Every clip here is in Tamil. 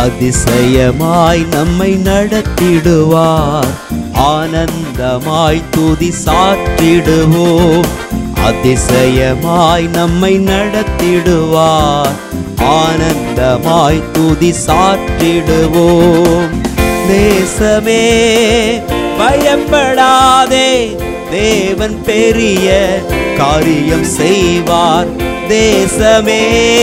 அதிசயமாய் நம்மை நடத்திடுவார் ஆனந்தமாய் துதி சாற்றிடுவோம் அதிசயமாய் நம்மை நடத்திடுவார் ஆனந்தமாய் துதி சாற்றிடுவோம் தேசமே பயப்படாதே தேவன் பெரிய காரியம் செய்வார் தேசமே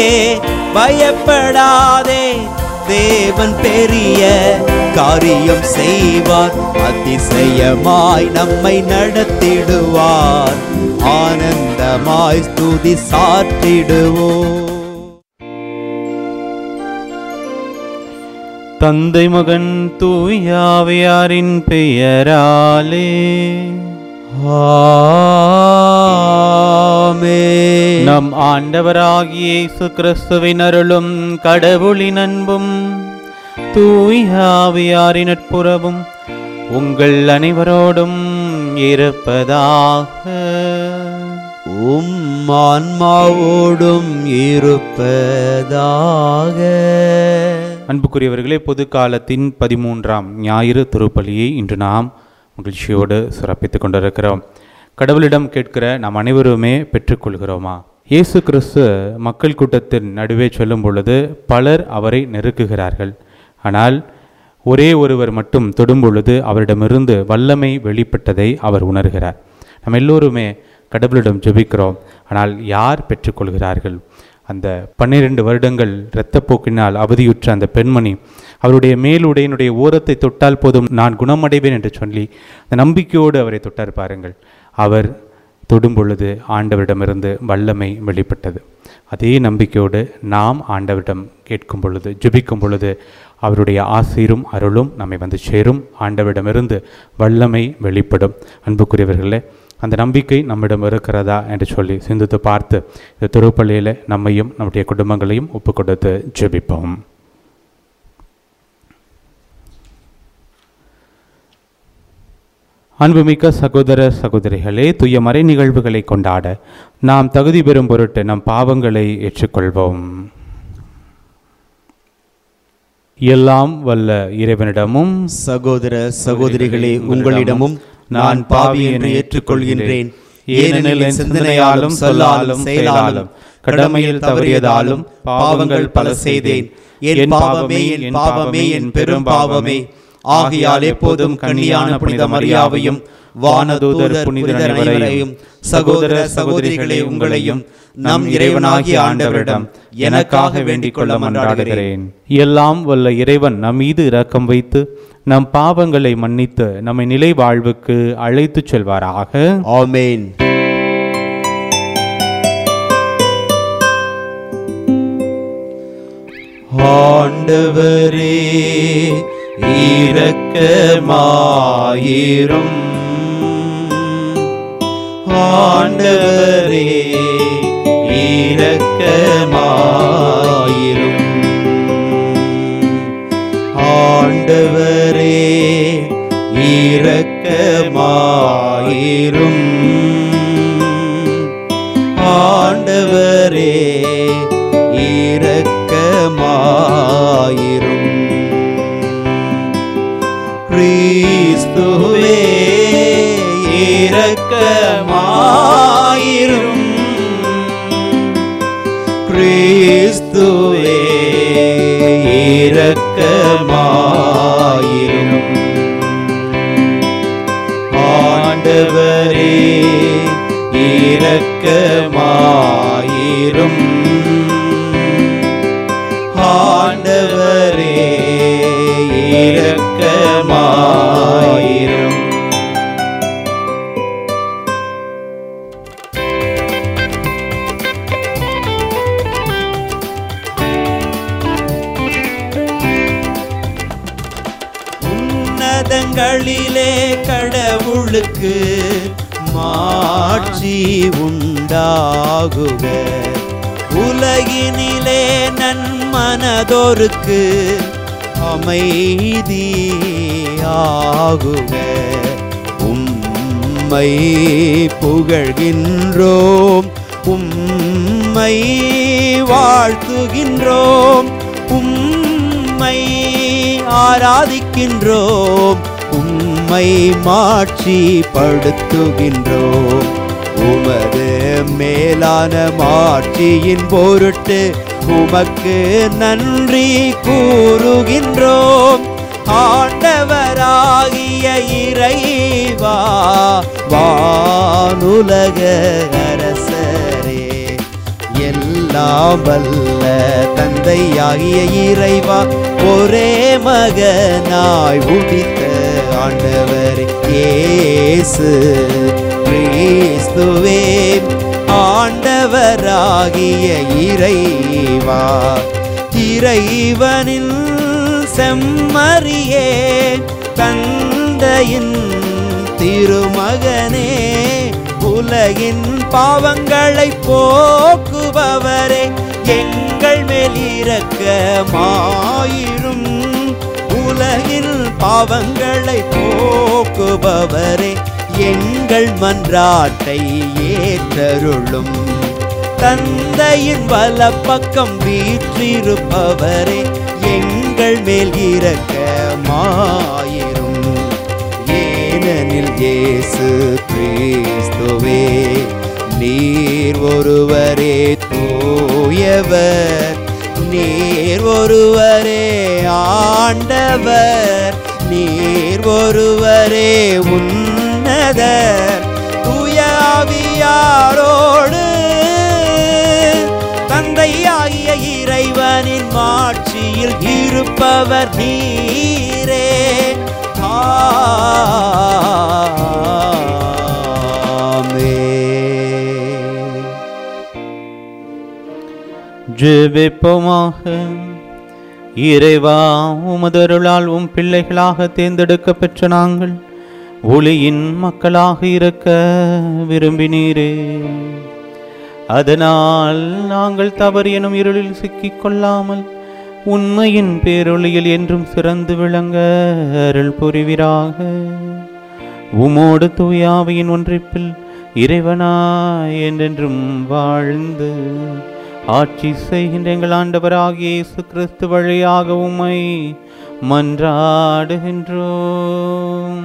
பயப்படாதே தேவன் பெரிய காரியம் செய்வார் அதிசயமாய் நம்மை நடத்திடுவார் ஆனந்தமாய் ஸ்துதி சாற்றிடுவோம் தந்தை மகன் தூயாவியாரின் பெயராலே ஆமென். நம் ஆண்டவராகிய இயேசு கிறிஸ்துவின் அருளும் கடவுளின் அன்பும் தூயாவியாரின் நட்புறவும் உங்கள் அனைவரோடும் இருப்பதாக உம் ஆன்மாவோடும் இருப்பதாக அன்புக்குரியவர்களே பொது காலத்தின் பதிமூன்றாம் ஞாயிறு திருப்பலியை இன்று நாம் மகிழ்ச்சியோடு சிறப்பித்துக் கொண்டிருக்கிறோம் கடவுளிடம் கேட்கிற நாம் அனைவருமே பெற்றுக்கொள்கிறோமா இயேசு கிறிஸ்து மக்கள் கூட்டத்தின் நடுவே சொல்லும் பொழுது பலர் அவரை நெருக்குகிறார்கள் ஆனால் ஒரே ஒருவர் மட்டும் தொடும் பொழுது அவரிடமிருந்து வல்லமை வெளிப்பட்டதை அவர் உணர்கிறார் நம்ம எல்லோருமே கடவுளிடம் ஜெபிக்கிறோம் ஆனால் யார் பெற்றுக்கொள்கிறார்கள் அந்த பன்னிரண்டு வருடங்கள் இரத்தப்போக்கினால் அவதியுற்ற அந்த பெண்மணி அவருடைய மேலுடையினுடைய ஓரத்தை தொட்டால் போதும் நான் குணமடைவேன் என்று சொல்லி அந்த நம்பிக்கையோடு அவரை தொட்டார் பாருங்கள் அவர் தொடும் பொழுது ஆண்டவரிடமிருந்து வல்லமை வெளிப்பட்டது அதே நம்பிக்கையோடு நாம் ஆண்டவரிடம் கேட்கும் பொழுது ஜெபிக்கும் பொழுது அவருடைய ஆசீரும் அருளும் நம்மை வந்து சேரும் ஆண்டவரிடமிருந்து வல்லமை வெளிப்படும் அன்புக்குரியவர்களே அந்த நம்பிக்கை நம்மிடம் இருக்கிறதா என்று சொல்லி சிந்தித்து பார்த்து இந்த திருப்பள்ளியில் நம்மையும் நம்முடைய குடும்பங்களையும் ஒப்பு கொடுத்து ஜெபிப்போம் அன்புமிக்க சகோதர சகோதரிகளே துய மறை நிகழ்வுகளை கொண்டாட நாம் தகுதி பெறும் பொருட்டு நம் பாவங்களை ஏற்றுக்கொள்வோம் எல்லாம் வல்ல இறைவனிடமும் சகோதர சகோதரிகளே உங்களிடமும் நான் பாவி என்று ஏற்றுக்கொள்கின்றேன் ஏனெனில் என் சிந்தனையாலும் சொல்லாலும் செயலாலும் கடமையில் தவறியதாலும் பாவங்கள் பல செய்தேன் என் பாவமே என் பாவமே என் பெரும் பாவமே ஆகையால் எப்போதும் கண்ணியான புனித மரியாவையும் வானதூதர் புனிதர் அனைவரையும் சகோதர சகோதரிகளே உங்களையும் நம் இறைவனாகிய ஆண்டவரிடம் எனக்காக வேண்டிக் கொள்ள மன்றாடுகிறேன் எல்லாம் வல்ல இறைவன் நம் மீது இரக்கம் வைத்து நம் பாவங்களை மன்னித்து நம்மை நிலை வாழ்வுக்கு அழைத்துச் செல்வாராக ஆமென் ஆண்டவரே இரக்கமாயிரும் ஆண்டவரே இரக்கமாயிரும் ஆண்டவரே இரக்கமாயிரும் ஆண்டவரே இரக்கமாயிரும் கிறிஸ்துவே இரக்கமாயிரும் கிறிஸ்துவே இரக்கமாயிரும் ஆண்டவரே இரக்கமாயிரும் ஆண்டவரே இரக்கமாயிரும் உன்னதங்களிலே கடவுளுக்கு மாட்சி உண்டாகுக உலகினிலே நன்மனதோருக்கு அமைதியாகுக உம்மை புகழ்கின்றோம் உம்மை வாழ்த்துகின்றோம் உம்மை ஆராதிக்கின்றோம் உம்மை மாட்சி படுத்துகின்றோம் உமது மேலான மாட்சியின் பொருட்டு உமக்கு நன்றி கூறுகின்றோம் ஆண்டவராகிய இறைவா வானுலக அரசரே எல்லாம் வல்ல தந்தையாகிய இறைவா ஒரே மகனாய் உதித்த ஆண்டவர் இயேசு கிறிஸ்துவே ஆண்டவராகிய இறைவா இறைவனின் செம்மறியே தந்தையின் திருமகனே உலகின் பாவங்களை போக்குபவரே எங்கள் மேல் இரக்கமாயிரும் உலகின் பாவங்களை போக்குபவரே எங்கள் மன்றாட்டை ஏற்றருளும் தந்தையின் வலப்பக்கம் வீற்றிருப்பவரே எங்கள் மேல் இரக்கமாயிரும் ஏனெனில் இயேசு கிறிஸ்துவே நீர் ஒருவரே தூயவர் நீர் ஒருவரே ஆண்டவர் நீர் ஒருவரே உன்னதர் தூய ஆவியாரோடு தந்தையாகிய இறைவனின் மாட்சியில் இருப்பவர் நீரே ஆமென். ஜெபிப்போமாக இறைவா உமதருளால் உம் பிள்ளைகளாக தேர்ந்தெடுக்க பெற்ற நாங்கள் ஒளியின் மக்களாக இருக்க விரும்பினீரே அதனால் நாங்கள் தவறு எனும் இருளில் சிக்கிக் கொள்ளாமல் உண்மையின் பேரொளியில் என்றும் சிறந்து விளங்க அருள் புரிவீராக உமோடு தூயாவியின் ஒன்றிப்பில் இறைவனாய் என்றென்றும் வாழ்ந்து ஆட்சி செய்கின்ற எங்கள் ஆண்டவராகிய இயேசு கிறிஸ்து வழியாக உம்மை மன்றாடுகின்றோம்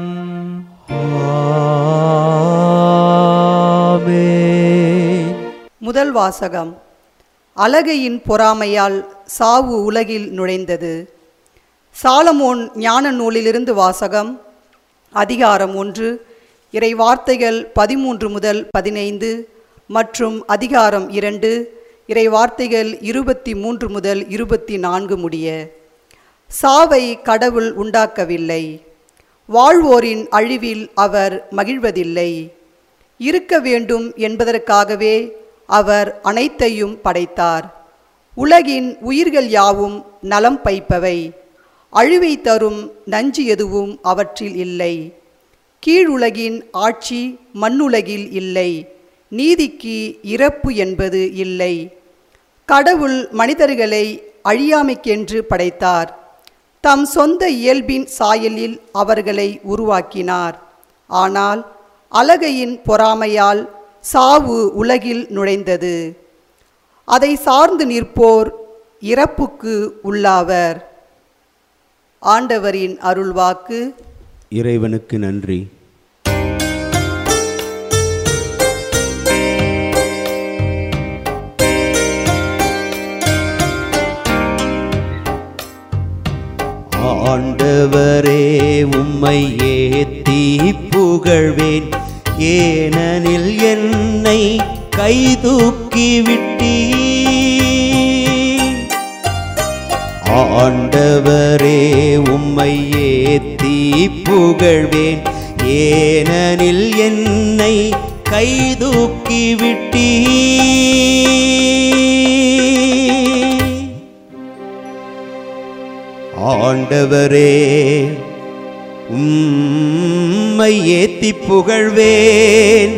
ஆமென். முதல் வாசகம் அழகையின் பொறாமையால் சாவு உலகில் நுழைந்தது சாலமோன் ஞான நூலிலிருந்து வாசகம் அதிகாரம் ஒன்று இறை வார்த்தைகள் பதிமூன்று முதல் பதினைந்து மற்றும் அதிகாரம் இரண்டு இறை வார்த்தைகள் இருபத்தி மூன்று முதல் இருபத்தி நான்கு முடிய சாவை கடவுள் உண்டாக்கவில்லை வாழ்வோரின் அழிவில் அவர் மகிழ்வதில்லை இருக்க வேண்டும் என்பதற்காகவே அவர் அனைத்தையும் படைத்தார் உலகின் உயிர்கள் யாவும் நலம் பைப்பவை அழிவை தரும் நஞ்சு எதுவும் அவற்றில் இல்லை கீழுலகின் ஆட்சி மண்ணுலகில் இல்லை நீதிக்கு இறப்பு என்பது இல்லை கடவுள் மனிதர்களை அழியாமைக்கென்று படைத்தார் தம் சொந்த இயல்பின் சாயலில் அவர்களை உருவாக்கினார் ஆனால் அலகையின் பொறாமையால் சாவு உலகில் நுழைந்தது அதை சார்ந்து நிற்போர் இறப்புக்கு உள்ளாவர் ஆண்டவரின் அருள்வாக்கு இறைவனுக்கு நன்றி ஆண்டவரே உம்மை ஏத்தி புகழ்வேன் ஏனெனில் என்னை கைதூக்கி விட்டீர் ஆண்டவரே உம்மை ஏத்தி புகழ்வேன் ஏனெனில் என்னை கைதூக்கி விட்டீர் ஆண்டவரே உம்மை ஏத்தி புகழ்வேன்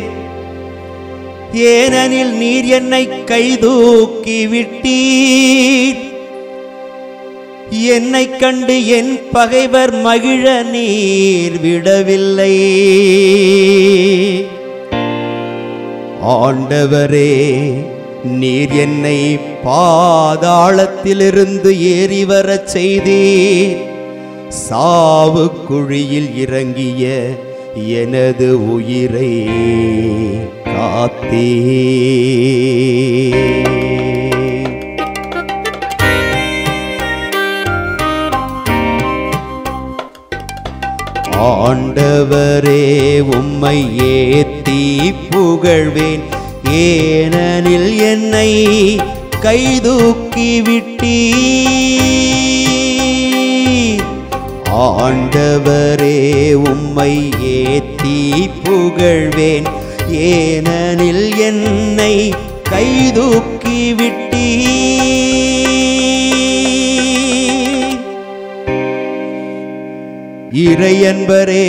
ஏனெனில் நீர் என்னை கைதூக்கி விட்டீர் என்னை கண்டு என் பகைவர் மகிழ நீர் விடவில்லை ஆண்டவரே நீர் என்னை பாதாளத்திலிருந்து ஏறி வரச் செய்தீர் சாவு குழியில் இறங்கிய எனது உயிரை காத்தே ஆண்டவரே உம்மை ஏத்தி புகழ்வேன் ஏனெனில் என்னை கைதூக்கி விட்டீ ஆண்டவரே உம்மை ஏத்தி புகழ்வேன் ஏனெனில் என்னை கைதூக்கி விட்டீ இறையன்பரே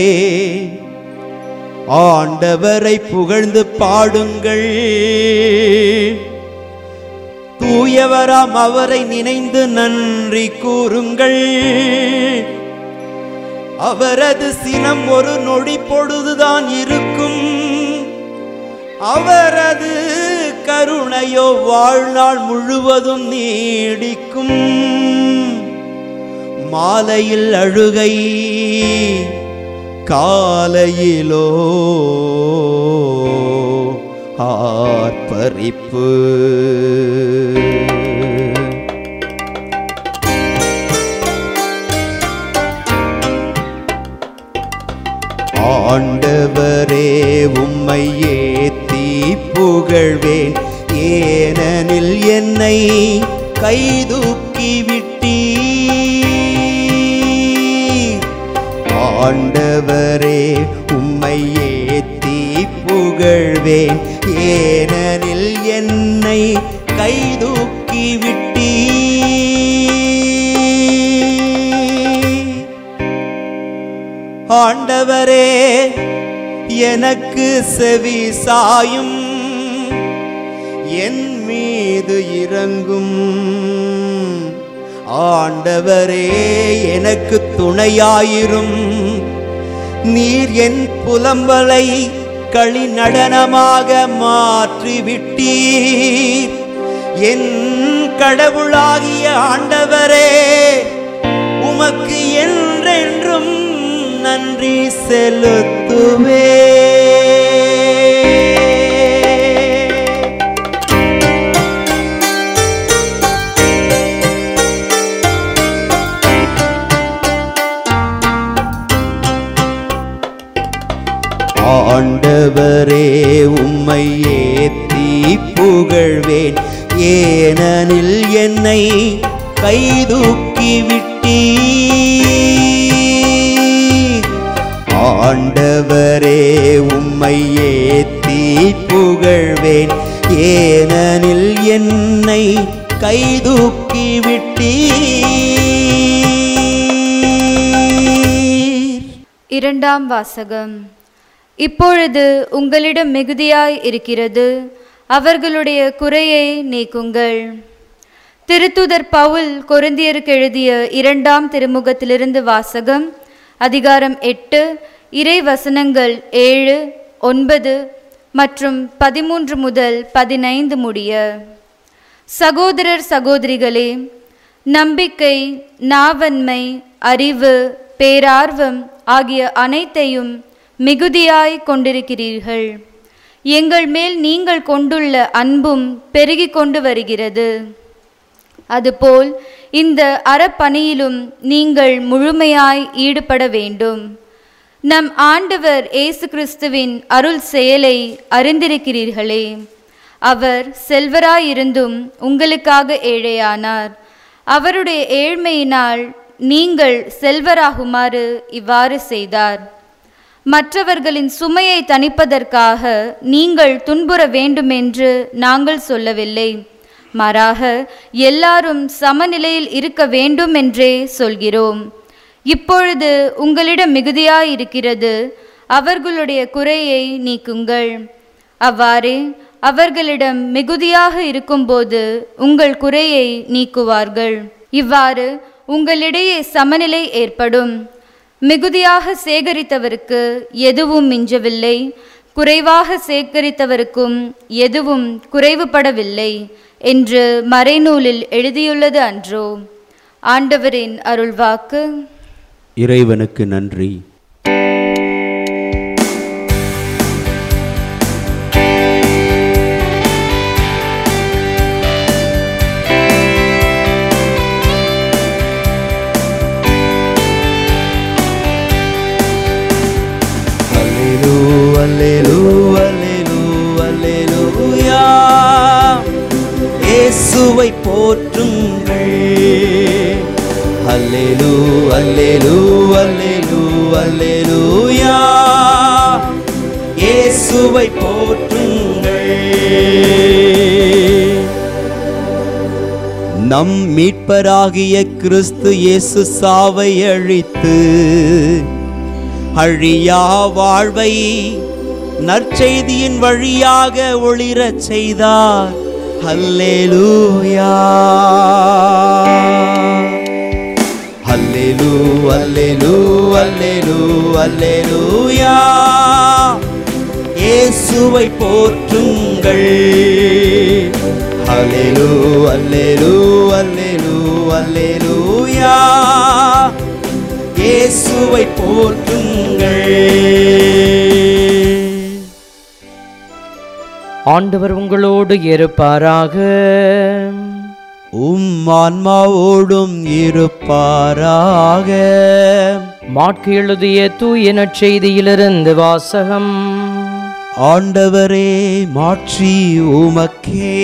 ஆண்டவரை புகழ்ந்து பாடுங்கள் தூயவராம் அவரை நினைந்து நன்றி கூறுங்கள் அவரது சினம் ஒரு நொடி பொழுதுதான் இருக்கும் அவரது கருணையோ வாழ்நாள் முழுவதும் நீடிக்கும் மாலையில் அழுகை காலையிலோ ஆர்ப்பரிப்பு ஆண்டவரே உம்மை ஏத்தி புகழ்வேன் ஏனெனில் என்னை கைதூக்கி விட்டீ ஆண்டவரே உம்மை ஏத்தி புகழ்வேன் ஏனெனில் என்னை கைதூக்கி விட்டீ ஆண்டவரே எனக்கு செவி சாயும் என் மீது இறங்கும் ஆண்டவரே எனக்கு துணையாயிரும் நீர் என் புலம்பலை களி நடனமாக மாற்றிவிட்டீர் என் கடவுளாகிய ஆண்டவரே உமக்கு என்றென்றும் நன்றி செலுத்துவே ஆண்டவரே உம்மை ஏத்தி புகழ்வேன் ஏனெனில் என்னை கைதூக்கி விட்டீ ஆண்டவரே உம்மை ஏத்தி புகழ்வேன் ஏனெனில் என்னை கைதூக்கி விட்டீர் இரண்டாம் வாசகம் இப்பொழுது உங்களிடம் மிகுதியாய் இருக்கிறது அவர்களுடைய குறையை நீக்குங்கள் திருத்துதர் பவுல் கொரிந்தியருக்கு எழுதிய இரண்டாம் திருமுகத்திலிருந்து வாசகம் அதிகாரம் எட்டு இறை வசனங்கள் ஏழு ஒன்பது மற்றும் பதிமூன்று முதல் பதினைந்து முடிய சகோதரர் சகோதரிகளே நம்பிக்கை நாவன்மை அறிவு பேரார்வம் ஆகிய அனைத்தையும் மிகுதியாய் கொண்டிருக்கிறீர்கள் எங்கள் மேல் நீங்கள் கொண்டுள்ள அன்பும் பெருகிக் கொண்டு வருகிறது அதுபோல் இந்த அறப்பணியிலும் நீங்கள் முழுமையாய் ஈடுபட வேண்டும் நம் ஆண்டவர் இயேசு கிறிஸ்துவின் அருள் செயலை அறிந்திருக்கிறீர்களே அவர் செல்வராயிருந்தும் உங்களுக்காக ஏழையானார் அவருடைய ஏழ்மையினால் நீங்கள் செல்வராகுமாறு இவ்வாறு செய்தார் மற்றவர்களின் சுமையை தணிப்பதற்காக நீங்கள் துன்புற வேண்டுமென்று நாங்கள் சொல்லவில்லை மாறாக எல்லாரும் சமநிலையில் இருக்க வேண்டும் என்றே சொல்கிறோம் இப்பொழுது உங்களிடம் மிகுதியாயிருக்கிறது அவர்களுடைய குறையை நீக்குங்கள் அவ்வாறே அவர்களிடம் மிகுதியாக இருக்கும்போது உங்கள் குறையை நீக்குவார்கள் இவ்வாறு உங்களிடையே சமநிலை ஏற்படும் மிகுதியாக சேகரித்தவருக்கு எதுவும் மிஞ்சவில்லை குறைவாக சேகரித்தவருக்கும் எதுவும் குறைவுபடவில்லை என்று மறைநூலில் எழுதியுள்ளது அன்றோ ஆண்டவரின் அருள்வாக்கு இறைவனுக்கு நன்றி அல்லேலூ அல்லேலூ அல்லேலூ அல்லேலூயா இயேசுவை போற்றுங்கள் அல்லேலூ அல்லேலூ அல்லேலூ அல்லேலூயா இயேசுவை போற்றுங்கள் நம் மீட்பராகிய கிறிஸ்து இயேசு சாவை அழித்து அழியா வாழ்வை நற்செய்தியின் வழியாக ஒளிரச் செய்தார் அல்லேலூயா அல்லேலூ அல்லேலூ அல்லேலூ அல்லேலூயா இயேசுவை போற்றுங்கள் அல்லேலூ அல்லேலூ அல்லேலூ அல்லேலூயா இயேசுவை போற்றுங்கள் ஆண்டவர் உங்களோடு இருப்பாராக உம் ஆன்மாவோடும் இருப்பாராக மாற்கு எழுதிய தூய நற்செய்தியிலிருந்து வாசகம் ஆண்டவரே மாற்றி உமக்கே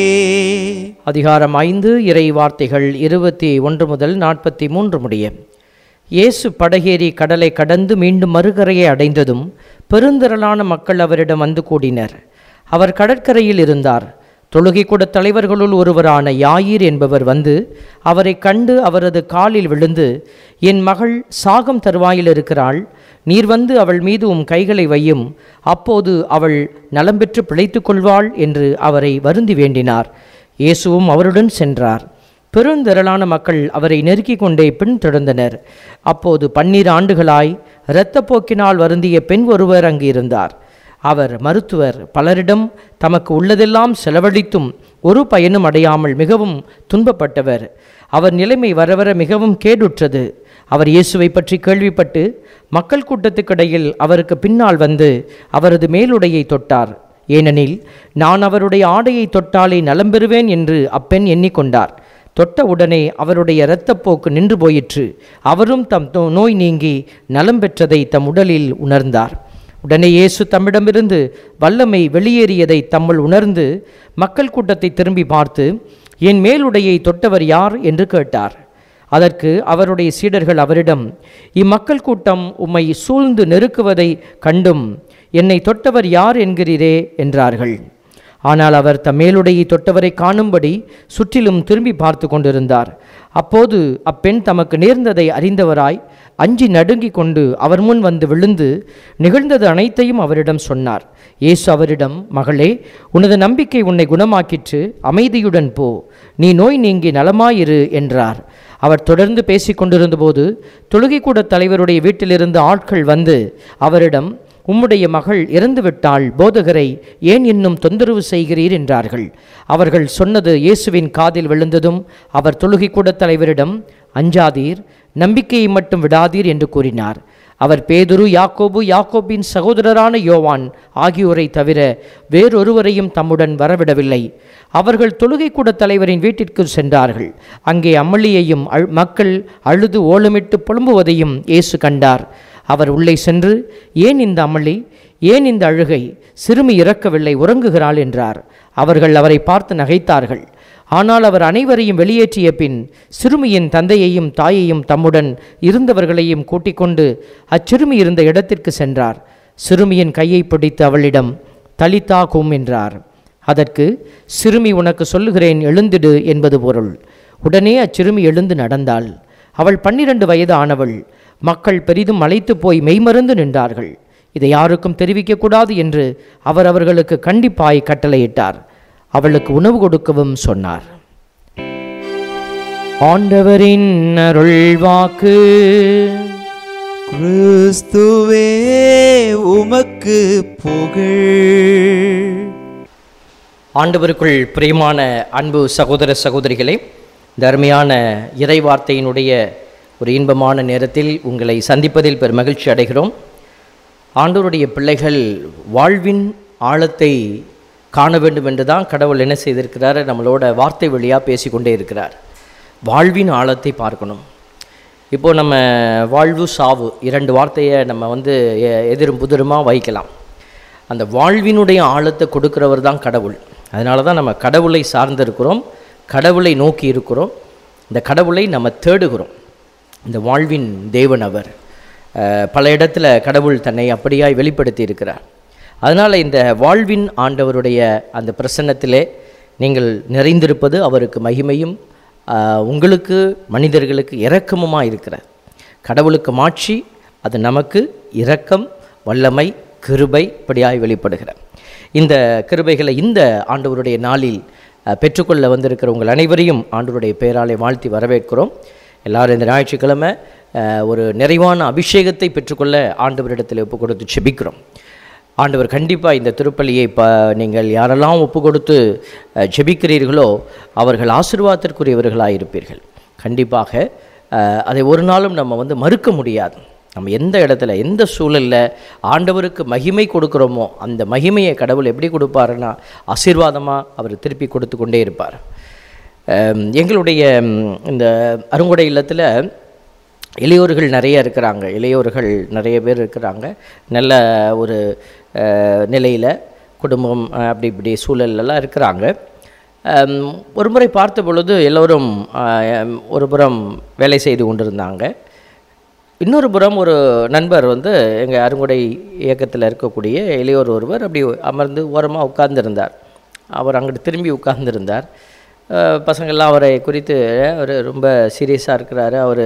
அதிகாரம் ஐந்து இறை வார்த்தைகள் இருபத்தி ஒன்று முதல் நாற்பத்தி மூன்று முடிய இயேசு படகேறி கடலை கடந்து மீண்டும் மறுகரையை அடைந்ததும் பெருந்திரளான மக்கள் அவரிடம் வந்து கூடினர் அவர் கடற்கரையில் இருந்தார் தொழுகை கூட தலைவர்களுள் ஒருவரான யாயிர் என்பவர் வந்து அவரை கண்டு அவரது காலில் விழுந்து என் மகள் சாகம் தருவாயில் இருக்கிறாள் நீர் வந்து அவள் மீது உம் கைகளை வையும் அப்போது அவள் நலம் பெற்று பிழைத்துக் கொள்வாள் என்று அவரை வருந்தி வேண்டினார் இயேசுவும் அவருடன் சென்றார் பெருந்திரளான மக்கள் அவரை நெருக்கிக் கொண்டே பின்தொடர்ந்தனர் அப்போது பன்னீர் ஆண்டுகளாய் இரத்தப்போக்கினால் வருந்திய பெண் ஒருவர் அங்கு இருந்தார் அவர் மருத்துவர் பலரிடம் தமக்கு உள்ளதெல்லாம் செலவழித்தும் ஒரு பயனும் அடையாமல் மிகவும் துன்பப்பட்டவர் அவர் நிலைமை வரவர மிகவும் கேடுற்றது அவர் இயேசுவை பற்றி கேள்விப்பட்டு மக்கள் கூட்டத்துக்கிடையில் அவருக்கு பின்னால் வந்து அவரது மேலுடையை தொட்டார் ஏனெனில் நான் அவருடைய ஆடையை தொட்டாலே நலம் பெறுவேன் என்று அப்பெண் எண்ணிக்கொண்டார் தொட்ட உடனே அவருடைய இரத்தப்போக்கு நின்று போயிற்று அவரும் தம் நோ- நோய் நீங்கி நலம் பெற்றதை தம் உடலில் உணர்ந்தார் உடனே இயேசு தம்மிடமிருந்து வல்லமை வெளியேறியதை தம்முள் உணர்ந்து மக்கள் கூட்டத்தை திரும்பி பார்த்து என் மேலுடையை தொட்டவர் யார் என்று கேட்டார் அதற்கு அவருடைய சீடர்கள் அவரிடம் இம்மக்கள் கூட்டம் உம்மை சூழ்ந்து நெருக்குவதை கண்டும் என்னை தொட்டவர் யார் என்கிறீரே என்றார்கள் ஆனால் அவர் தம் மேலுடையை தொட்டவரை காணும்படி சுற்றிலும் திரும்பி பார்த்து கொண்டிருந்தார் அப்போது அப்பெண் தமக்கு நேர்ந்ததை அறிந்தவராய் அஞ்சி நடுங்கிக் கொண்டு அவர் முன் வந்து விழுந்து நிகழ்ந்தது அனைத்தையும் அவரிடம் சொன்னார் இயேசு அவரிடம் மகளே உனது நம்பிக்கை உன்னை குணமாக்கிற்று அமைதியுடன் போ நீ நோய் நீங்கி நலமாயிரு என்றார் அவர் தொடர்ந்து பேசிக் கொண்டிருந்தபோது தொழுகைக்கூட தலைவருடைய வீட்டிலிருந்து ஆட்கள் வந்து அவரிடம் உம்முடைய மகள் இறந்துவிட்டால் போதகரை ஏன் இன்னும் தொந்தரவு செய்கிறீர் என்றார்கள் அவர்கள் சொன்னது இயேசுவின் காதில் விழுந்ததும் அவர் தொழுகைக்கூட தலைவரிடம் அஞ்சாதீர் நம்பிக்கையை மட்டும் விடாதீர் என்று கூறினார் அவர் பேதுரு யாக்கோபு யாக்கோபின் சகோதரரான யோவான் ஆகியோரை தவிர வேறொருவரையும் தம்முடன் வரவிடவில்லை அவர்கள் தொழுகைக்கூட தலைவரின் வீட்டிற்கு சென்றார்கள் அங்கே அம்மளியையும் அழ்- மக்கள் அழுது ஓலமிட்டு புலம்புவதையும் இயேசு கண்டார் அவர் உள்ளே சென்று ஏன் இந்த அமளி ஏன் இந்த அழுகை சிறுமி இறக்கவில்லை உறங்குகிறாள் என்றார் அவர்கள் அவரை பார்த்து நகைத்தார்கள் ஆனால் அவர் அனைவரையும் வெளியேற்றிய பின் சிறுமியின் தந்தையையும் தாயையும் தம்முடன் இருந்தவர்களையும் கூட்டிக் கொண்டு அச்சிறுமி இருந்த இடத்திற்கு சென்றார் சிறுமியின் கையை பிடித்து அவளிடம் தலிதா கும் என்றார் அதற்கு சிறுமி உனக்கு சொல்லுகிறேன் எழுந்திடு என்பது பொருள் உடனே அச்சிறுமி எழுந்து நடந்தாள் அவள் பன்னிரண்டு வயது ஆனவள் மக்கள் பெரிதும் அழைத்து போய் மெய்மறந்து நின்றார்கள் இதை யாருக்கும் தெரிவிக்கக்கூடாது என்று அவர் அவர்களுக்கு கண்டிப்பாய் கட்டளையிட்டார் அவளுக்கு உணவு கொடுக்கவும் சொன்னார் ஆண்டவரின் அருள்வாக்கு கிறிஸ்துவே உமக்கு புகழ் ஆண்டவருக்குள் பிரியமான அன்பு சகோதர சகோதரிகளே இந்த அருமையான இறைவார்த்தையினுடைய ஒரு இன்பமான நேரத்தில் உங்களை சந்திப்பதில் பெரும் மகிழ்ச்சி அடைகிறோம் ஆண்டவருடைய பிள்ளைகள் வாழ்வின் ஆழத்தை காண வேண்டும் என்று தான் கடவுள் என்ன செய்திருக்கிறார் நம்மளோட வார்த்தை வழியாக பேசிக்கொண்டே இருக்கிறார் வாழ்வின் ஆழத்தை பார்க்கணும் இப்போது நம்ம வாழ்வு சாவு இரண்டு வார்த்தையை நம்ம வந்து எ- எதிரும் புதிருமாக வைக்கலாம் அந்த வாழ்வினுடைய ஆழத்தை கொடுக்கிறவர் தான் கடவுள் அதனால தான் நம்ம கடவுளை சார்ந்திருக்கிறோம் கடவுளை நோக்கி இருக்கிறோம் இந்த கடவுளை நம்ம தேடுகிறோம் இந்த வாழ்வின் தேவன் அவர் அஹ், பல இடத்துல கடவுள் தன்னை அப்படியாய் வெளிப்படுத்தி இருக்கிறார் அதனால் இந்த வாழ்வின் ஆண்டவருடைய அந்த பிரசன்னத்திலே நீங்கள் நிறைந்திருப்பது அவருக்கு மகிமையும் ஆஹ், உங்களுக்கு மனிதர்களுக்கு இரக்கமுமாக இருக்கிறார் கடவுளுக்கு மாட்சி அது நமக்கு இரக்கம் வல்லமை கிருபை இப்படியாய் வெளிப்படுகிறார் இந்த கிருபைகளை இந்த ஆண்டவருடைய நாளில் அஹ், பெற்றுக்கொள்ள வந்திருக்கிற உங்கள் அனைவரையும் ஆண்டவருடைய பெயராலே வாழ்த்தி வரவேற்கிறோம் எல்லாரும் இந்த ஞாயிற்றுக்கிழமை அஹ், ஒரு நிறைவான அபிஷேகத்தை பெற்றுக்கொள்ள ஆண்டவரிடத்தில் ஒப்பு கொடுத்து செபிக்கிறோம் ஆண்டவர் கண்டிப்பாக இந்த திருப்பலியை ப நீங்கள் யாரெல்லாம் ஒப்பு கொடுத்து அஹ், ஜெபிக்கிறீர்களோ அவர்கள் ஆசீர்வாதத்திற்குரியவர்களாக இருப்பீர்கள் கண்டிப்பாக அஹ், அதை ஒரு நாளும் நம்ம வந்து மறுக்க முடியாது நம்ம எந்த இடத்துல எந்த சூழலில் ஆண்டவருக்கு மகிமை கொடுக்குறோமோ அந்த மகிமையை கடவுள் எப்படி கொடுப்பாருன்னா ஆசீர்வாதமாக அவர் திருப்பி கொடுத்து கொண்டே இருப்பார் அஹ், எங்களுடைய ம், இந்த அருங்கொடை இல்லத்தில் இளையோர்கள் நிறைய இருக்கிறாங்க இளையோர்கள் நிறைய பேர் இருக்கிறாங்க நல்ல ஒரு நிலையில் குடும்பம் அஹ், அப்படி இப்படி சூழல்லலாம் இருக்கிறாங்க அம், ஒரு முறை பார்த்த பொழுது எல்லோரும் அஹ், ஒரு புறம் வேலை செய்து கொண்டிருந்தாங்க இன்னொரு புறம் ஒரு நண்பர் வந்து எங்கள் அருங்குடை இயக்கத்தில் இருக்கக்கூடிய இளையோர் ஒருவர் அப்படி அமர்ந்து ஓரமாக உட்கார்ந்திருந்தார் அவர் அங்கிட்டு திரும்பி உட்கார்ந்திருந்தார் அஹ், பசங்கள்லாம் அவரை குறித்து அவர் ரொம்ப சீரியஸாக இருக்கிறாரு அவர்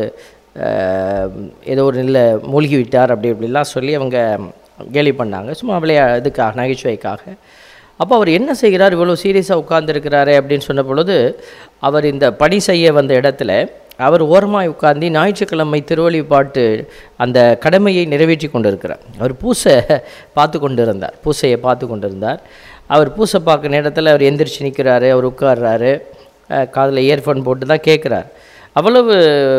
ஏதோ ஒரு நில மூழ்கி விட்டார் அப்படி இப்படிலாம் சொல்லி அவங்க கேலி பண்ணாங்க சும்மா விளையா இதுக்காக நகைச்சுவைக்காக அப்போ அவர் என்ன செய்கிறார் இவ்வளோ சீரியஸாக உட்கார்ந்துருக்கிறாரு அப்படின்னு சொன்ன பொழுது அவர் இந்த பணி செய்ய வந்த இடத்துல அவர் ஓரமாய் உட்கார்ந்து ஞாயிற்றுக்கிழமை திருவழிபாட்டு அந்த கடமையை நிறைவேற்றி கொண்டிருக்கிறார் அவர் பூசை பார்த்து கொண்டிருந்தார் பூசையை பார்த்து கொண்டிருந்தார் அவர் பூசை பார்க்க நேரத்தில் அவர் எந்திரிச்சு நிற்கிறாரு அவர் உட்கார்றாரு காதில் இயர்ஃபோன் போட்டு தான் கேட்குறார் அவ்வளவு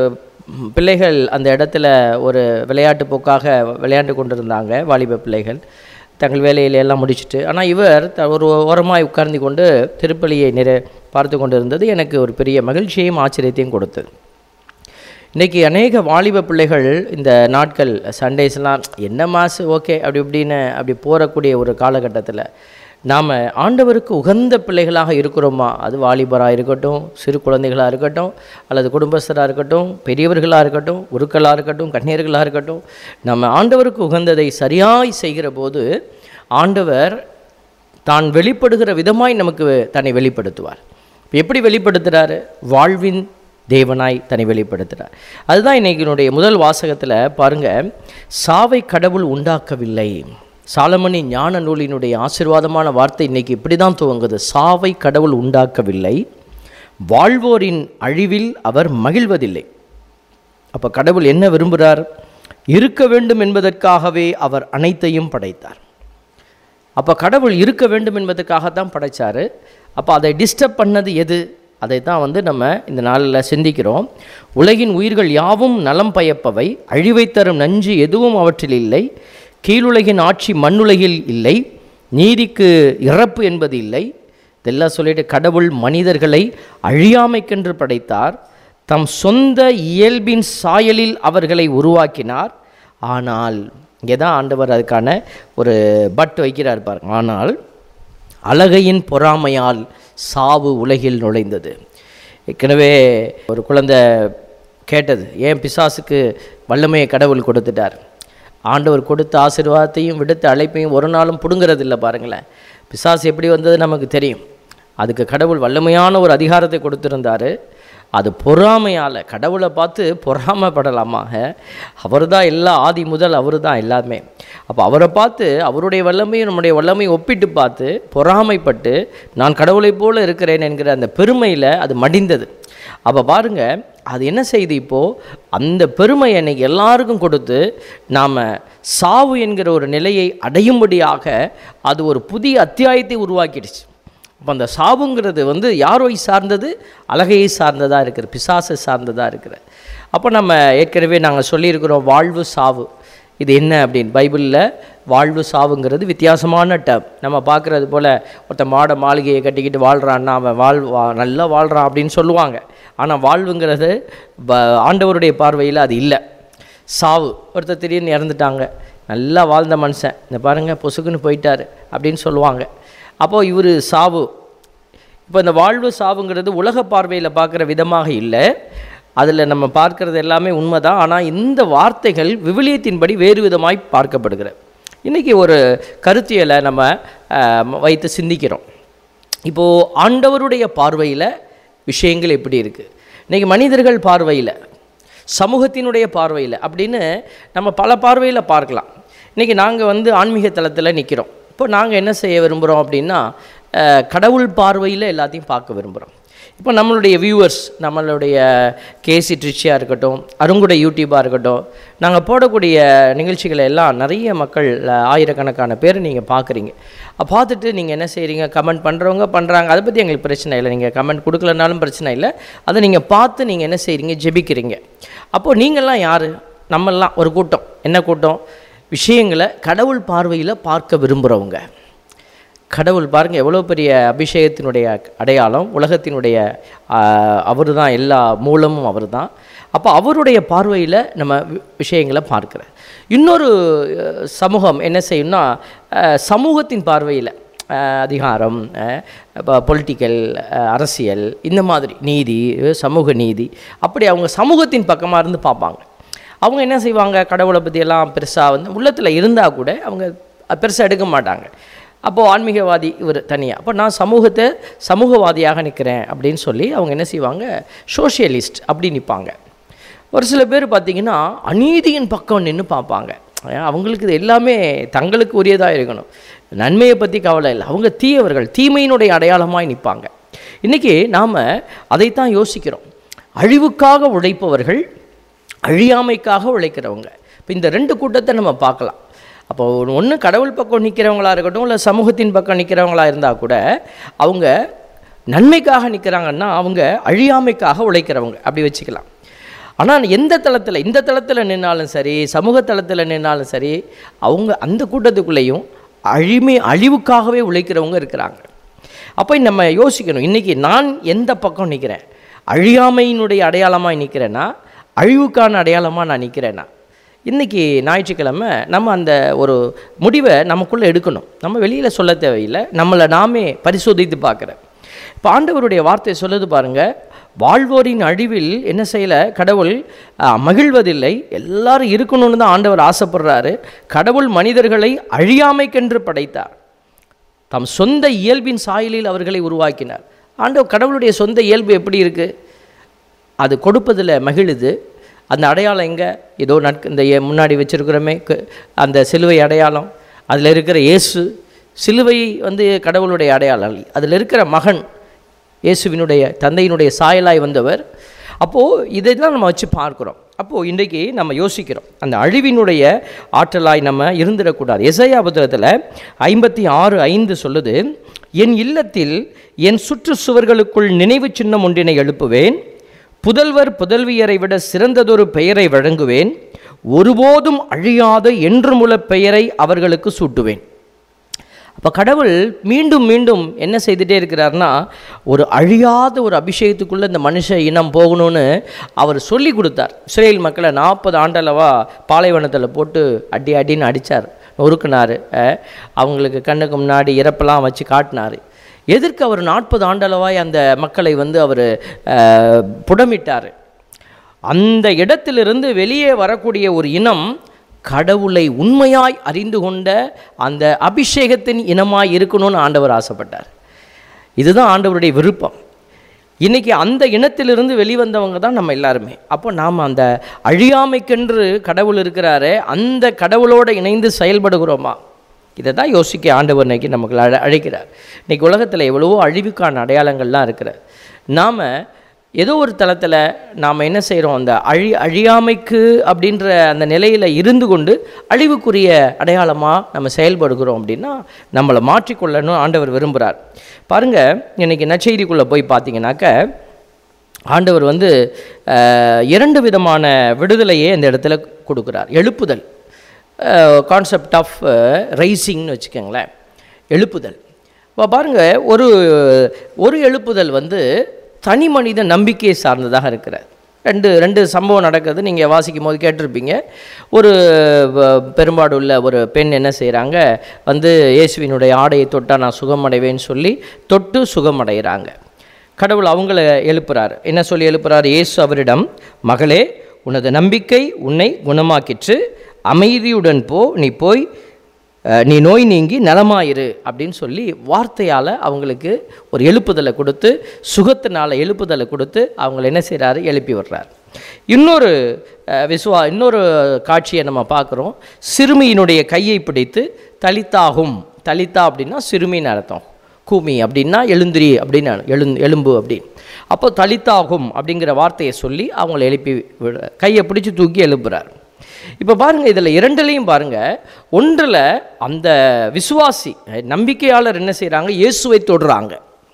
ம், பிள்ளைகள் அந்த இடத்துல ஒரு விளையாட்டு போக்காக விளையாண்டு கொண்டிருந்தாங்க வாலிப பிள்ளைகள் தங்கள் வேலையில எல்லாம் முடிச்சுட்டு ஆனால் இவர் த- ஒரு ஓரமாய் உட்கார்ந்து கொண்டு திருப்பலியை நிறை பார்த்து கொண்டிருந்தது எனக்கு ஒரு பெரிய மகிழ்ச்சியையும் ஆச்சரியத்தையும் கொடுத்தது இன்றைக்கி அநேக வாலிப பிள்ளைகள் இந்த நாட்கள் சண்டேஸ்லாம் என்ன மாசு ஓகே அப்படி இப்படின்னு அப்படி போகக்கூடிய ஒரு காலகட்டத்தில் நாம் ஆண்டவருக்கு உகந்த பிள்ளைகளாக இருக்கிறோமா அது வாலிபராக இருக்கட்டும் சிறு குழந்தைகளாக இருக்கட்டும் அல்லது குடும்பஸ்தராக இருக்கட்டும் பெரியவர்களாக இருக்கட்டும் உருக்களாக இருக்கட்டும் கண்ணீர்களாக இருக்கட்டும் நம்ம ஆண்டவருக்கு உகந்ததை சரியாய் செய்கிற போது ஆண்டவர் தான் வெளிப்படுகிற விதமாய் நமக்கு தன்னை வெளிப்படுத்துவார் இப்ப எப்படி வெளிப்படுத்துகிறாரு வாழ்வின் தேவனாய் தன்னை வெளிப்படுத்துகிறார் அதுதான் இன்னைக்கினுடைய முதல் வாசகத்தில் பாருங்க சாவை கடவுள் உண்டாக்கவில்லை சாலமணி ஞான நூலினுடைய ஆசீர்வாதமான வார்த்தை இன்னைக்கு இப்படி தான் துவங்குது சாவை கடவுள் உண்டாக்கவில்லை வாழ்வோரின் அழிவில் அவர் மகிழ்வதில்லை அப்போ கடவுள் என்ன விரும்புகிறார் இருக்க வேண்டும் என்பதற்காகவே அவர் அனைத்தையும் படைத்தார் அப்போ கடவுள் இருக்க வேண்டும் என்பதற்காகத்தான் படைச்சாரு அப்போ அதை டிஸ்டர்ப் பண்ணது எது அதை தான் வந்து நம்ம இந்த நாளில் சிந்திக்கிறோம் உலகின் உயிர்கள் யாவும் நலம் பயப்பவை அழிவை தரும் நஞ்சு எதுவும் அவற்றில் இல்லை கீழுலகின் ஆட்சி மண்ணுலகில் இல்லை நீதிக்கு இறப்பு என்பது இல்லை இதெல்லாம் சொல்லிட்டு கடவுள் மனிதர்களை அழியாமைக்கென்று படைத்தார் தம் சொந்த இயல்பின் சாயலில் அவர்களை உருவாக்கினார் ஆனால் இங்கே தான் ஆண்டவர் அதுக்கான ஒரு பட் வைக்கிறார் பாருங்க ஆனால் அழகையின் பொறாமையால் சாவு உலகில் நுழைந்தது ஏற்கனவே ஒரு குழந்தை கேட்டது ஏன் பிசாசுக்கு வல்லமையை கடவுள் கொடுத்துட்டார் ஆண்டவர் கொடுத்த ஆசீர்வாதத்தையும் விடுத்த அழைப்பையும் ஒரு நாளும் பிடுங்கிறதில்ல பாருங்களேன் பிசாசு எப்படி வந்தது நமக்கு தெரியும் அதுக்கு கடவுள் வல்லமையான ஒரு அதிகாரத்தை கொடுத்திருந்தாரு அது பொறாமையால் கடவுளை பார்த்து பொறாமைப்படலாமாக அவர் தான் எல்லா ஆதி முதல் அவர் தான் எல்லாமே அப்போ அவரை பார்த்து அவருடைய வல்லமையும் நம்முடைய வல்லமையும் ஒப்பிட்டு பார்த்து பொறாமைப்பட்டு நான் கடவுளைப் போல இருக்கிறேன் என்கிற அந்த பெருமையில் அது மடிந்தது அப்போ பாருங்க அது என்ன செய்யுது இப்போது அந்த பெருமை இன்னைக்கு எல்லாருக்கும் கொடுத்து நாம் சாவு என்கிற ஒரு நிலையை அடையும்படியாக அது ஒரு புதிய அத்தியாயத்தை உருவாக்கிடுச்சு அப்போ அந்த சாவுங்கிறது வந்து யாரை சார்ந்தது அழகையை சார்ந்ததாக இருக்குது பிசாசை சார்ந்ததாக இருக்குது அப்போ நம்ம ஏற்கனவே நாங்கள் சொல்லியிருக்கிறோம் வாழ்வு சாவு இது என்ன அப்படின்னு பைபிளில் வாழ்வு சாவுங்கிறது வித்தியாசமான டேம் நம்ம பார்க்குறது போல் ஒருத்த மாட மாளிகையை கட்டிக்கிட்டு வாழ்கிறான்னா அவன் வாழ் வா நல்லா வாழ்கிறான் அப்படின்னு சொல்லுவாங்க ஆனால் வாழ்வுங்கிறது ப ஆண்டவருடைய பார்வையில் அது இல்லை சாவு ஒருத்தர் திடீர்னு இறந்துட்டாங்க நல்லா வாழ்ந்த மனுஷன் இந்த பாருங்கள் பொசுக்குன்னு போயிட்டாரு அப்படின்னு சொல்லுவாங்க அப்போது இவர் சாவு இப்போ இந்த வாழ்வு சாவுங்கிறது உலக பார்வையில் பார்க்குற விதமாக இல்லை அதில் நம்ம பார்க்கறது எல்லாமே உண்மைதான் ஆனால் இந்த வார்த்தைகள் விவிலியத்தின்படி வேறு விதமாய் பார்க்கப்படுகிறது இன்றைக்கி ஒரு கருத்தியலை நம்ம அஹ், வைத்து சிந்திக்கிறோம் இப்போது ஆண்டவருடைய பார்வையில் விஷயங்கள் எப்படி இருக்குது இன்றைக்கி மனிதர்கள் பார்வையில் சமூகத்தினுடைய பார்வையில் அப்படின்னு நம்ம பல பார்வையில் பார்க்கலாம் இன்றைக்கி நாங்கள் வந்து ஆன்மீக தளத்தில் நிற்கிறோம் இப்போ நாங்கள் என்ன செய்ய விரும்புகிறோம் அப்படின்னா அஹ், கடவுள் பார்வையில் எல்லாத்தையும் பார்க்க விரும்புகிறோம் இப்போ நம்மளுடைய வியூவர்ஸ் நம்மளுடைய கேசி ட்ரிச்சியாக இருக்கட்டும் அருங்குடை யூடியூபாக இருக்கட்டும் நாங்கள் போடக்கூடிய நிகழ்ச்சிகளை எல்லாம் நிறைய மக்கள் அஹ், ஆயிரக்கணக்கான பேர் நீங்கள் பார்க்குறீங்க அப்ப பார்த்துட்டு நீங்கள் என்ன செய்கிறீங்க கமெண்ட் பண்ணுறவங்க பண்ணுறாங்க அதை பற்றி எங்களுக்கு பிரச்சனை இல்லை நீங்கள் கமெண்ட் கொடுக்கலனாலும் பிரச்சனை இல்லை அதை நீங்கள் பார்த்து நீங்கள் என்ன செய்கிறீங்க ஜெபிக்கிறீங்க அப்போது நீங்கள்லாம் யார் நம்மெல்லாம் ஒரு கூட்டம் என்ன கூட்டம் விஷயங்களை கடவுள் பார்வையில் பார்க்க விரும்புகிறவங்க கடவுள் பாருங்கள் எவ்வளோ பெரிய அபிஷேகத்தினுடைய அடையாளம் உலகத்தினுடைய அவர் தான் எல்லா மூலமும் அவர் தான் அப்போ அவருடைய பார்வையில் நம்ம வி- விஷயங்களை பார்க்குற இன்னொரு அஹ், சமூகம் என்ன செய்யும்னா அஹ், சமூகத்தின் பார்வையில் அஹ், அதிகாரம் பொலிட்டிக்கல் அரசியல் இந்த மாதிரி நீதி அஹ், சமூக நீதி அப்படி அவங்க சமூகத்தின் பக்கமாக இருந்து பார்ப்பாங்க அவங்க என்ன செய்வாங்க கடவுளை பற்றியெல்லாம் பெருசாக வந்து உள்ளத்தில் இருந்தால் கூட அவங்க பெருசாக எடுக்க மாட்டாங்க அப்போது ஆன்மீகவாதி இவர் தனியாக அப்போ நான் சமூகத்தை சமூகவாதியாக நிற்கிறேன் அப்படின்னு சொல்லி அவங்க என்ன செய்வாங்க சோஷியலிஸ்ட் அப்படி நிற்பாங்க ஒரு சில பேர் பார்த்திங்கன்னா அநீதியின் பக்கம் நின்று பார்ப்பாங்க ஏன் அவங்களுக்கு இது எல்லாமே தங்களுக்கு உரியதாக இருக்கணும் நன்மையை பற்றி கவலை இல்லை அவங்க தீயவர்கள் தீமையினுடைய அடையாளமாய் நிற்பாங்க இன்றைக்கி நாம் அதைத்தான் யோசிக்கிறோம் அழிவுக்காக உழைப்பவர்கள் அழியாமைக்காக உழைக்கிறவங்க இப்போ இந்த ரெண்டு கூட்டத்தை நம்ம பார்க்கலாம் அப்போ ஒன்று கடவுள் பக்கம் நிற்கிறவங்களா இருக்கட்டும் இல்லை சமூகத்தின் பக்கம் நிற்கிறவங்களா இருந்தால் கூட அவங்க நன்மைக்காக நிற்கிறாங்கன்னா அவங்க அழியாமைக்காக உழைக்கிறவங்க அப்படி வச்சுக்கலாம் ஆனால் எந்த தளத்தில் இந்த தளத்தில் நின்னாலும் சரி சமூக தளத்தில் நின்னாலும் சரி அவங்க அந்த கூட்டத்துக்குள்ளேயும் அழிமை அழிவுக்காகவே உழைக்கிறவங்க இருக்கிறாங்க அப்போ நம்ம யோசிக்கணும் இன்றைக்கி நான் எந்த பக்கம் நிற்கிறேன் அழியாமையினுடைய அடையாளமாக நிற்கிறேன்னா அழிவுக்கான அடையாளமாக நான் நிற்கிறேன்னா இன்றைக்கி ஞாயிற்றுக்கிழமை நம்ம அந்த ஒரு முடிவை நமக்குள்ளே எடுக்கணும் நம்ம வெளியில் சொல்ல தேவையில்லை நம்மளை நாமே பரிசோதித்து பார்க்குறேன் இப்போ ஆண்டவருடைய வார்த்தை சொல்லுது பாருங்க வாழ்வோரின் அழிவில் என்ன செய்யலை கடவுள் ஆ, மகிழ்வதில்லை எல்லாரும் இருக்கணும்னு தான் ஆண்டவர் ஆசைப்படுறாரு கடவுள் மனிதர்களை அழியாமைக்கென்று படைத்தார் தம் சொந்த இயல்பின் சாயலில் அவர்களை உருவாக்கினார் ஆண்டவர் கடவுளுடைய சொந்த இயல்பு எப்படி இருக்குது அது கொடுப்பதில் மகிழுது அந்த அடையாளம் எங்கே ஏதோ நட்க இந்த ஏ- முன்னாடி வச்சுருக்கிறோமே அந்த சிலுவை அடையாளம் அதில் இருக்கிற இயேசு சிலுவை வந்து கடவுளுடைய அடையாளம் அதில் இருக்கிற மகன் இயேசுவினுடைய தந்தையினுடைய சாயலாய் வந்தவர் அப்போது இதை தான் நம்ம வச்சு பார்க்குறோம் அப்போது இன்றைக்கி நம்ம யோசிக்கிறோம் அந்த அழிவினுடைய ஆற்றலாய் நம்ம இருந்துடக்கூடாது எசையா புத்தகத்தில் ஐம்பத்தி ஆறு ஐந்து சொல்லுது என் இல்லத்தில் என் சுற்றுச்சுவர்களுக்குள் நினைவு சின்னம் ஒன்றினை எழுப்புவேன் புதல்வர் புதல்வியரை விட சிறந்ததொரு பெயரை வழங்குவேன் ஒருபோதும் அழியாத என்றுமுள்ள பெயரை அவர்களுக்கு சூட்டுவேன் அப்போ கடவுள் மீண்டும் மீண்டும் என்ன செய்துட்டே இருக்கிறார்னா ஒரு அழியாத ஒரு அபிஷேகத்துக்குள்ளே இந்த மனுஷ இனம் போகணும்னு அவர் சொல்லி கொடுத்தார் இஸ்ரேல் மக்களை நாற்பது ஆண்டளவா பாலைவனத்தில் போட்டு அடி அடின்னு அடித்தார் நொறுக்குனார் அஹ், அவங்களுக்கு கண்ணுக்கு முன்னாடி இறப்பெல்லாம் வச்சு காட்டினார் எதற்கு அவர் நாற்பது ஆண்டளவாய் அந்த மக்களை வந்து அவர் புடமிட்டார் அந்த இடத்திலிருந்து வெளியே வரக்கூடிய ஒரு இனம் கடவுளை உண்மையாய் அறிந்து கொண்ட அந்த அபிஷேகத்தின் இனமாய் இருக்கணும்னு ஆண்டவர் ஆசைப்பட்டார் இதுதான் ஆண்டவருடைய விருப்பம் இன்னைக்கு அந்த இனத்திலிருந்து வெளிவந்தவங்க தான் நம்ம எல்லாருமே அப்போ நாம் அந்த அழியாமைக்கென்று கடவுள் இருக்கிறாரே அந்த கடவுளோடு இணைந்து செயல்படுகிறோமா இதை தான் யோசிக்க ஆண்டவர் இன்னைக்கு நமக்கு அழ அழைக்கிறார் இன்னைக்கு உலகத்தில் எவ்வளவோ அழிவுக்கான அடையாளங்கள்லாம் இருக்கிற நாம் ஏதோ ஒரு தளத்தில் நாம் என்ன செய்கிறோம் அந்த அழி அழியாமைக்கு அப்படின்ற அந்த நிலையில் இருந்து கொண்டு அழிவுக்குரிய அடையாளமாக நம்ம செயல்படுகிறோம் அப்படின்னா நம்மளை மாற்றிக்கொள்ளணும் ஆண்டவர் விரும்புகிறார் பாருங்கள் இன்னைக்கு நற்செய்திக்குள்ளே போய் பார்த்தீங்கன்னாக்க ஆண்டவர் வந்து அஹ், இரண்டு விதமான விடுதலையை இந்த இடத்துல கொடுக்குறார் எழுப்புதல் கான்செப்ட் ஆஃப் ரைசிங்னு வச்சுக்கோங்களேன் எழுப்புதல் இப்போ பாருங்கள் ஒரு ஒரு எழுப்புதல் வந்து தனி மனித நம்பிக்கையை சார்ந்ததாக இருக்கிறார் ரெண்டு ரெண்டு சம்பவம் நடக்குது நீங்கள் வாசிக்கும் போது கேட்டிருப்பீங்க ஒரு வ- பெரும்பாடு உள்ள ஒரு பெண் என்ன செய்கிறாங்க வந்து இயேசுவினுடைய ஆடையை தொட்டால் நான் சுகமடைவேன்னு சொல்லி தொட்டு சுகமடைகிறாங்க கடவுள் அவங்கள எழுப்புறார் என்ன சொல்லி எழுப்புறார் இயேசு அவரிடம் மகளே உனது நம்பிக்கை உன்னை குணமாக்கிற்று அமைதியுடன் போ நீ போய் அஹ், நீ நோய் நீங்கி நலமாயிரு அப்படின்னு சொல்லி வார்த்தையால் அவங்களுக்கு ஒரு எழுப்புதலை கொடுத்து சுகத்தினால எழுப்புதலை கொடுத்து அவங்கள என்ன செய்கிறாரு எழுப்பி விடுறார் இன்னொரு அஹ், விசுவா இன்னொரு காட்சியை நம்ம பார்க்குறோம் சிறுமியினுடைய கையை பிடித்து தலித்தாகும் தலித்தா அப்படின்னா சிறுமின்னு அர்த்தம் கூமி அப்படின்னா எழுந்திரி அப்படின்னு எழுந் எலும்பு அப்படின்னு அப்போ தலித்தாகும் அப்படிங்கிற வார்த்தையை சொல்லி அவங்கள எழுப்பி விட கையை பிடிச்சி தூக்கி எழுப்புறார் இப்போ பாருங்கள் இதில் இரண்டுலேயும் பாருங்கள் ஒன்றில் அந்த விசுவாசி நம்பிக்கையாளர் என்ன செய்கிறாங்க இயேசுவை தொடுறாங்க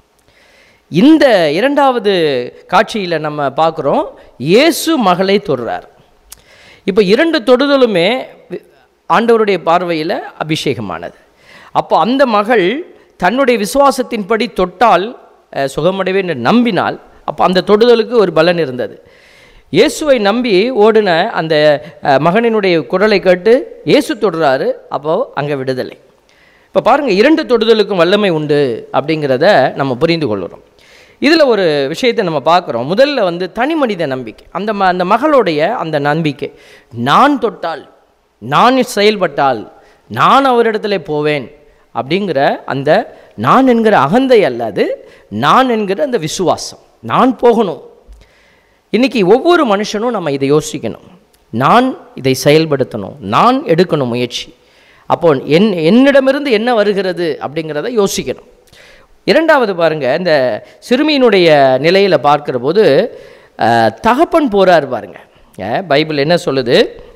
இந்த இரண்டாவது காட்சியில் நம்ம பார்க்குறோம் இயேசு மகளை தொடுறார் இப்போ இரண்டு தொடுதலுமே வி- ஆண்டவருடைய பார்வையில் அபிஷேகமானது அப்போ அந்த மகள் தன்னுடைய விசுவாசத்தின்படி தொட்டால் அஹ், சுகமடைவேன் என்று நம்பினால் அப்போ அந்த தொடுதலுக்கு ஒரு பலன் இருந்தது இயேசுவை நம்பி ஓடின அந்த அஹ், மகனினுடைய குரலை கேட்டு இயேசு தொடுறாரு அப்போது அங்கே விடுதலை இப்போ பாருங்கள் இரண்டு தொடுதலுக்கும் வல்லமை உண்டு அப்படிங்கிறத நம்ம புரிந்து கொள்கிறோம் இதில் ஒரு விஷயத்தை நம்ம பார்க்குறோம் முதல்ல வந்து தனி மனித நம்பிக்கை அந்த ம அந்த மகளுடைய அந்த நம்பிக்கை நான் தொட்டால் நான் செயல்பட்டால் நான் அவரிடத்துல போவேன் அப்படிங்கிற அந்த நான் என்கிற அகந்தை அல்லது நான் என்கிற அந்த விசுவாசம் நான் போகணும் இன்னைக்கு ஒவ்வொரு மனுஷனும் நம்ம இதை யோசிக்கணும் நான் இதை செயல்படுத்தணும் நான் எடுக்கணும் முயற்சி அப்போ என் என்னிடமிருந்து என்ன வருகிறது அப்படிங்கிறத யோசிக்கணும் இரண்டாவது பாருங்க இந்த சிறுமியினுடைய நிலையில் பார்க்கிற போது அஹ், தகப்பன் போறார் பாருங்க அஹ், பைபிள் என்ன சொல்லுது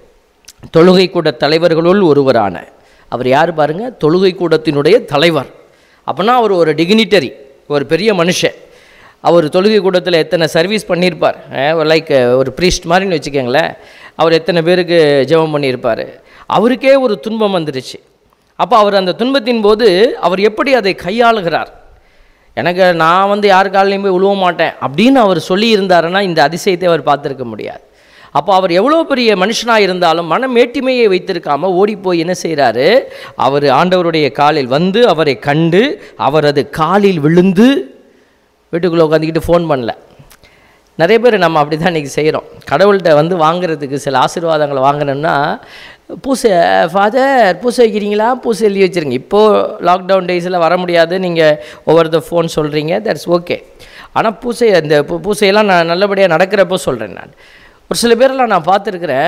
தொழுகை கூட தலைவர்களுள் ஒருவரான அவர் யார் பாருங்க தொழுகை கூடத்தினுடைய தலைவர் அப்போனா அவர் ஒரு டிக்னிட்டரி ஒரு பெரிய மனுஷன் அவர் தொழுகை கூடத்தில் எத்தனை சர்வீஸ் பண்ணியிருப்பார் லைக் ஒரு ப்ரீஸ்ட் மாதிரின்னு வச்சுக்கோங்களேன் அவர் எத்தனை பேருக்கு ஜெபம் பண்ணியிருப்பார் அவருக்கே ஒரு துன்பம் வந்துருச்சு அப்போ அவர் அந்த துன்பத்தின் போது அவர் எப்படி அதை கையாளுகிறார் எனக்கு நான் வந்து யார் காலையும் போய் விழுவ மாட்டேன் அப்படின்னு அவர் சொல்லி இருந்தாருன்னா இந்த அதிசயத்தை அவர் பார்த்துருக்க முடியாது அப்போ அவர் எவ்வளோ பெரிய மனுஷனாக இருந்தாலும் மன மேட்டிமையை வைத்திருக்காம ஓடிப்போய் என்ன செய்கிறாரு அவர் ஆண்டவருடைய காலில் வந்து அவரை கண்டு அவரது காலில் விழுந்து வீட்டுக்குள்ளே உட்காந்துக்கிட்டு ஃபோன் பண்ணல நிறைய பேர் நம்ம அப்படி தான் இன்றைக்கி செய்கிறோம் கடவுள்கிட்ட வந்து வாங்குறதுக்கு சில ஆசீர்வாதங்களை வாங்கணும்னா பூசை ஃபாதர் பூசை வைக்கிறீங்களா பூசை எழுதி வச்சுருங்க இப்போது லாக்டவுன் டேஸில் வர முடியாது நீங்கள் ஒவ்வொரு த ஃபோன் சொல்கிறீங்க தட்ஸ் ஓகே ஆனால் பூசை அந்த பூ- பூசையெல்லாம் நான் நல்லபடியாக நடக்கிறப்போ சொல்கிறேன் நான் ஒரு சில பேரெல்லாம் நான் பார்த்துருக்குறேன்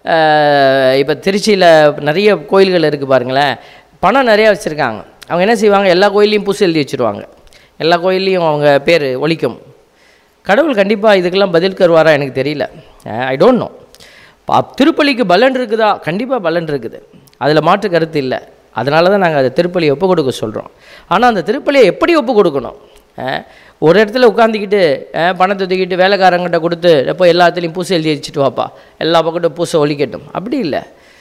இப்போ திருச்சியில் நிறைய கோயில்கள் இருக்குது பாருங்களேன் பணம் நிறையா வச்சுருக்காங்க அவங்க என்ன செய்வாங்க எல்லா கோயில்லையும் பூசை எழுதி வச்சுருவாங்க எல்லா கோயில்லையும் அவங்க பேர் ஒலிக்கும் கடவுள் கண்டிப்பாக இதுக்கெல்லாம் பதில் தருவாரா எனக்கு தெரியல ஐ டோன்ட் நோ பா திருப்பலிக்கு பலன் இருக்குதா கண்டிப்பாக பலன் இருக்குது அதில் மாற்று கருத்து இல்லை அதனால தான் நாங்கள் அதை திருப்பலியை ஒப்பு கொடுக்க சொல்கிறோம் ஆனால் அந்த திருப்பலியை எப்படி ஒப்பு கொடுக்கணும் அஹ், ஒரு இடத்துல உட்காந்துக்கிட்டு அஹ், பணத்தை தூக்கிட்டு வேலைக்காரங்கிட்ட கொடுத்து எப்போ எல்லாத்துலேயும் பூசை எழுதி வச்சுட்டு வாப்பா எல்லா பக்கட்டும் பூசை ஒலிக்கட்டும் அப்படி இல்லை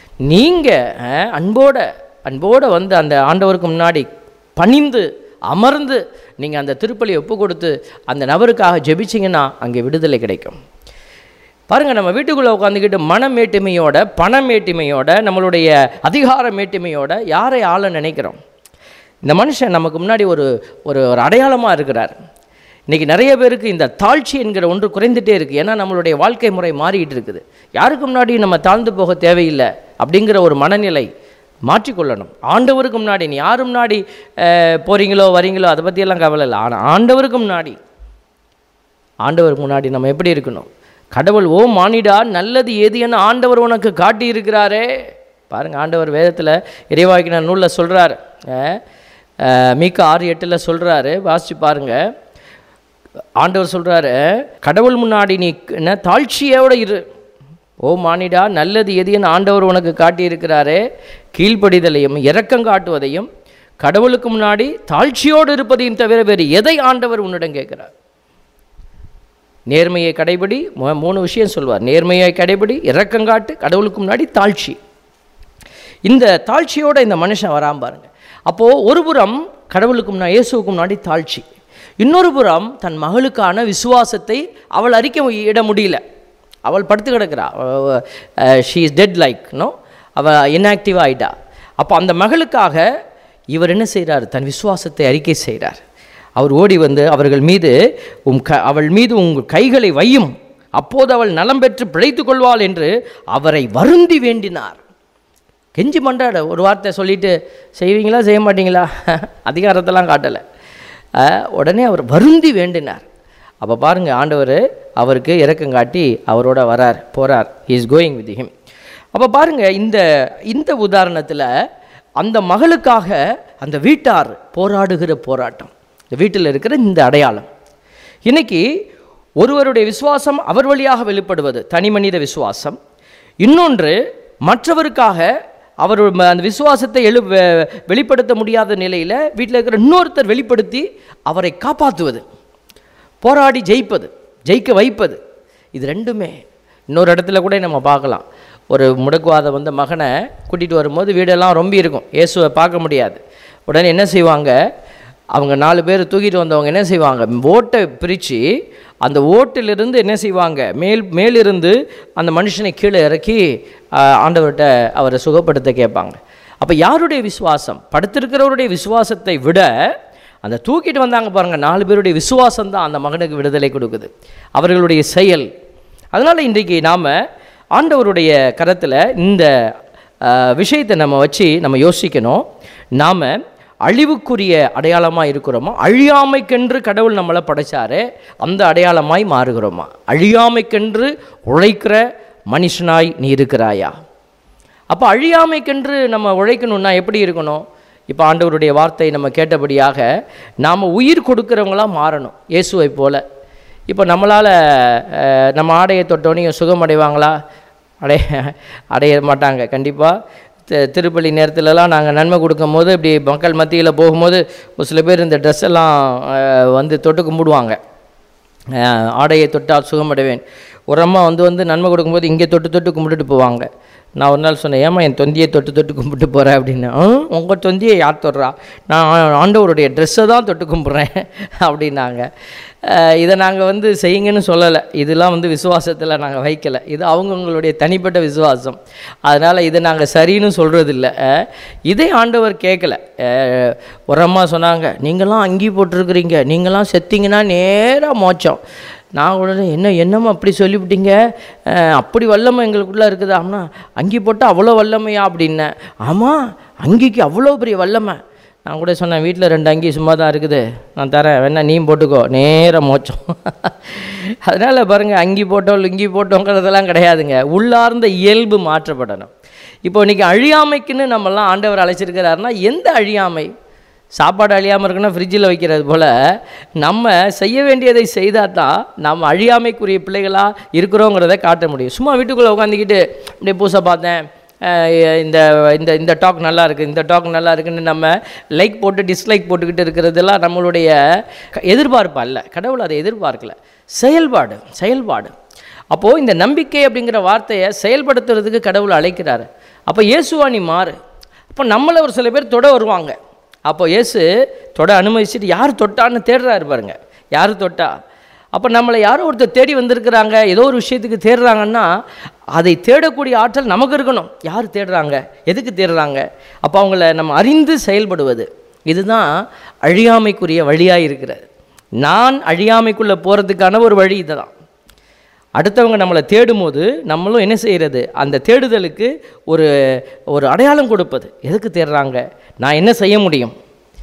நீங்கள் அன்போட அன்போட வந்து அந்த ஆண்டவருக்கு முன்னாடி பணிந்து அமர்ந்து நீங்கள் அந்த திருப்பலியை ஒப்பு கொடுத்து அந்த நபருக்காக ஜெபிச்சிங்கன்னா அங்கே விடுதலை கிடைக்கும் பாருங்கள் நம்ம வீட்டுக்குள்ளே உட்காந்துக்கிட்டு மனமேட்டுமையோட பணமேட்டுமையோட நம்மளுடைய அதிகார மேட்டுமையோட யாரை ஆள நினைக்கிறோம் இந்த மனுஷன் நமக்கு முன்னாடி ஒரு ஒரு ஒரு அடையாளமாக இருக்கிறார் இன்றைக்கி நிறைய பேருக்கு இந்த தாழ்ச்சி என்கிற ஒன்று குறைந்துட்டே இருக்குது ஏன்னா நம்மளுடைய வாழ்க்கை முறை மாறிக்கிட்டு இருக்குது யாருக்கு முன்னாடி நம்ம தாழ்ந்து போக தேவையில்லை அப்படிங்கிற ஒரு மனநிலை மாற்றிக்கொள்ளணும் ஆண்டவருக்கு முன்னாடி நீ யாரு முன்னாடி அஹ், போறீங்களோ வரீங்களோ அதை பற்றியெல்லாம் கவலை இல்லை ஆனால் ஆண்டவருக்கு முன்னாடி ஆண்டவருக்கு முன்னாடி நம்ம எப்படி இருக்கணும் கடவுள் ஓ மானிடா நல்லது எது என ஆண்டவர் உனக்கு காட்டி இருக்கிறாரே பாருங்க ஆண்டவர் வேதத்தில் இறைவாக்கின நூலில் சொல்கிறார் மீக்க ஆறு எட்டில் சொல்கிறாரு வாசிச்சு பாருங்க ஆண்டவர் சொல்கிறாரு கடவுள் முன்னாடி நீ என்ன தாழ்ச்சியோடு இரு ஓ மானிடா நல்லது எதுன்னு ஆண்டவர் உனக்கு காட்டியிருக்கிறாரே கீழ்ப்படிதலையும் இரக்கம் காட்டுவதையும் கடவுளுக்கு முன்னாடி தாழ்ச்சியோடு இருப்பதையும் தவிர வேறு எதை ஆண்டவர் உன்னிடம் கேட்கிறார் நேர்மையை கடைபிடி மூ- மூணு விஷயம் சொல்வார் நேர்மையை கடைபிடி இரக்கம் காட்டு கடவுளுக்கு முன்னாடி தாழ்ச்சி இந்த தாழ்ச்சியோட இந்த மனுஷன் வராம பாருங்க அப்போது ஒரு புறம் கடவுளுக்கு முன்னாடி இயேசுவுக்கு முன்னாடி தாழ்ச்சி இன்னொரு புறம் தன் மகளுக்கான விசுவாசத்தை அவள் அறிக்கை இட முடியல அவள் படுத்து கிடக்கிறா she is dead like no அவள் இன்ஆக்டிவ் ஆயிட்டா அப்போ அந்த மகளுக்காக இவர் என்ன செய்கிறார் தன் விசுவாசத்தை அறிக்கை செய்கிறார் அவர் ஓடி வந்து அவர்கள் மீது உம் க அவள் மீது உங்கள் கைகளை வையும் அப்போது அவள் நலம் பெற்று பிழைத்துக் கொள்வாள் என்று அவரை வருந்தி வேண்டினார் கெஞ்சி மண்டாட ஒரு வார்த்தை சொல்லிட்டு செய்வீங்களா செய்ய மாட்டீங்களா அதிகாரத்தெல்லாம் காட்டலை உடனே அவர் வருந்தி வேண்டினார் அப்போ பாருங்கள் ஆண்டவர் அவருக்கு இரக்கம் காட்டி அவரோட வரார் போகிறார் இஸ் கோயிங் வித் ஹிம் அப்போ பாருங்கள் இந்த இந்த உதாரணத்தில் அந்த மகளுக்காக அந்த வீட்டார் போராடுகிற போராட்டம் இந்த வீட்டில் இருக்கிற இந்த அடையாளம் இன்னைக்கு ஒருவருடைய விசுவாசம் அவர் வழியாக வெளிப்படுவது தனி மனித விசுவாசம் இன்னொன்று மற்றவருக்காக அவர் ம- அந்த விசுவாசத்தை எழு வெ- வெளிப்படுத்த முடியாத நிலையில் வீட்டில் இருக்கிற இன்னொருத்தர் வெளிப்படுத்தி அவரை காப்பாற்றுவது போராடி ஜெயிப்பது ஜெயிக்க வைப்பது இது ரெண்டுமே இன்னொரு இடத்துல கூட நம்ம பார்க்கலாம் ஒரு முடக்குவாதம் வந்த மகனை கூட்டிகிட்டு வரும்போது வீடெல்லாம் ரொம்ப இருக்கும் இயேசுவை பார்க்க முடியாது உடனே என்ன செய்வாங்க அவங்க நாலு பேர் தூக்கிட்டு வந்தவங்க என்ன செய்வாங்க ஓட்டை பிரித்து அந்த ஓட்டிலிருந்து என்ன செய்வாங்க மேல் மேலிருந்து அந்த மனுஷனை கீழே இறக்கி ஆஹ், ஆண்டவர்கிட்ட அவரை சுகப்படுத்த கேட்பாங்க அப்போ யாருடைய விசுவாசம் படுத்திருக்கிறவருடைய விசுவாசத்தை விட அந்த தூக்கிட்டு வந்தாங்க பாருங்க நாலு பேருடைய விசுவாசம் தான் அந்த மகனுக்கு விடுதலை கொடுக்குது அவர்களுடைய செயல் அதனால் இன்றைக்கு நாம் ஆண்டவருடைய கரத்தில் இந்த ஆஹ், விஷயத்தை நம்ம வச்சு நம்ம யோசிக்கணும் நாம் அழிவுக்குரிய அடையாளமாக இருக்கிறோமா அழியாமைக்கென்று கடவுள் நம்மளை படைச்சாரு அந்த அடையாளமாய் மாறுகிறோமா அழியாமைக்கென்று உழைக்கிற மனுஷனாய் நீ இருக்கிறாயா அப்போ அழியாமைக்கென்று நம்ம உழைக்கணும்னா எப்படி இருக்கணும் இப்போ ஆண்டவருடைய வார்த்தை நம்ம கேட்டபடியாக நாம் உயிர் கொடுக்குறவங்களா மாறணும் இயேசுவை போல இப்போ நம்மளால் நம்ம ஆடையை தொட்டோனையும் சுகம் அடைவாங்களா அடைய அடைய மாட்டாங்க கண்டிப்பாக திருப்பலி நேரத்துலலாம் நாங்கள் நன்மை கொடுக்கும்போது இப்படி மக்கள் மத்தியில் போகும்போது ஒரு சில பேர் இந்த ட்ரெஸ் எல்லாம் அஹ், வந்து தொட்டு கும்பிடுவாங்க அஹ், ஆடையை தொட்டால் சுகமடைவேன் ஒரு அம்மா வந்து வந்து நன்மை கொடுக்கும்போது இங்கே தொட்டு தொட்டு கும்பிட்டுட்டு போவாங்க நான் ஒரு நாள் சொன்னேன் ஏம்மா என் தொந்தியை தொட்டு தொட்டு கும்பிட்டு போகிறேன் அப்படின்னு உங்கள் தொந்தியை யார் தொடுறா நான் ஆண்டவருடைய ட்ரெஸ்ஸை தான் தொட்டு கும்பிட்றேன் அப்படின்னாங்க அஹ், இதை நாங்கள் வந்து செய்யுங்கன்னு சொல்லலை இதெல்லாம் வந்து விசுவாசத்தில் நாங்கள் வைக்கலை இது அவங்கவுங்களுடைய தனிப்பட்ட விசுவாசம் அதனால் இதை நாங்கள் சரின்னு சொல்கிறதில்ல இதே ஆண்டவர் கேட்கல அஹ், ஒரு அம்மா சொன்னாங்க நீங்களாம் அங்கி போட்டிருக்கிறீங்க நீங்களாம் செத்தீங்கன்னா நேராக மோச்சம் நான் உடனே என்ன என்னம்மா அப்படி சொல்லிவிட்டீங்க அஹ், அப்படி வல்லமை எங்களுக்குள்ளே இருக்குது ஆம்னா அங்கி போட்டால் அவ்வளோ வல்லமையா அப்படின்னேன் ஆமாம் அங்கிக்கு அவ்வளோ பெரிய வல்லமை நான் கூட சொன்னேன் வீட்டில் ரெண்டு அங்கி சும்மா தான் இருக்குது நான் தரேன் வேணா நீயும் போட்டுக்கோ நேராக மோச்சம் அதனால் பாருங்கள் அங்கி போட்டோம் லுங்கி போட்டோங்கிறதெல்லாம் கிடையாதுங்க உள்ளார்ந்த இயல்பு மாற்றப்படணும் இப்போ இன்றைக்கி அழியாமைக்குன்னு நம்மலாம் ஆண்டவர் அழைச்சிருக்கிறாருன்னா எந்த அழியாமை சாப்பாடு அழியாமல் இருக்குன்னா ஃப்ரிட்ஜில் வைக்கிறது போல் நம்ம செய்ய வேண்டியதை செய்தால் தான் நம்ம அழியாமைக்குரிய பிள்ளைகளாக இருக்கிறோங்கிறத காட்ட முடியும் சும்மா வீட்டுக்குள்ளே உட்காந்துக்கிட்டு அப்படியே பூசை பார்த்தேன் அஹ் இந்த இந்த இந்த டாக் நல்லா இருக்குது இந்த டாக் நல்லா இருக்குன்னு நம்ம லைக் போட்டு டிஸ்லைக் போட்டுக்கிட்டு இருக்கிறதெல்லாம் நம்மளுடைய க- எதிர்பார்ப்பு அல்ல கடவுள் அதை எதிர்பார்க்கல செயல்பாடு செயல்பாடு அப்போது இந்த நம்பிக்கை அப்படிங்கிற வார்த்தையை செயல்படுத்துறதுக்கு கடவுள் அழைக்கிறாரு அப்போ இயேசுவா நீ மாறு அப்போ நம்மளை ஒரு சில பேர் தொட வருவாங்க அப்போ இயேசு தொட அனுமதிச்சுட்டு யார் தொட்டான்னு தேடுறாரு பாருங்க யார் தொட்டா அப்போ நம்மளை யாரோ ஒருத்தர் தேடி வந்திருக்கிறாங்க ஏதோ ஒரு விஷயத்துக்கு தேடுறாங்கன்னா அதை தேடக்கூடிய ஆற்றல் நமக்கு இருக்கணும் யார் தேடுறாங்க எதுக்கு தேடுறாங்க அப்போ அவங்கள நம்ம அறிந்து செயல்படுவது இதுதான் அழியாமைக்குரிய வழியாக இருக்கிறது நான் அழியாமைக்குள்ளே போகிறதுக்கான ஒரு வழி இதுதான் அடுத்தவங்க நம்மளை தேடும்போது நம்மளும் என்ன செய்கிறது அந்த தேடுதலுக்கு ஒரு ஒரு அடையாளம் கொடுப்பது எதுக்கு தேடுறாங்க நான் என்ன செய்ய முடியும்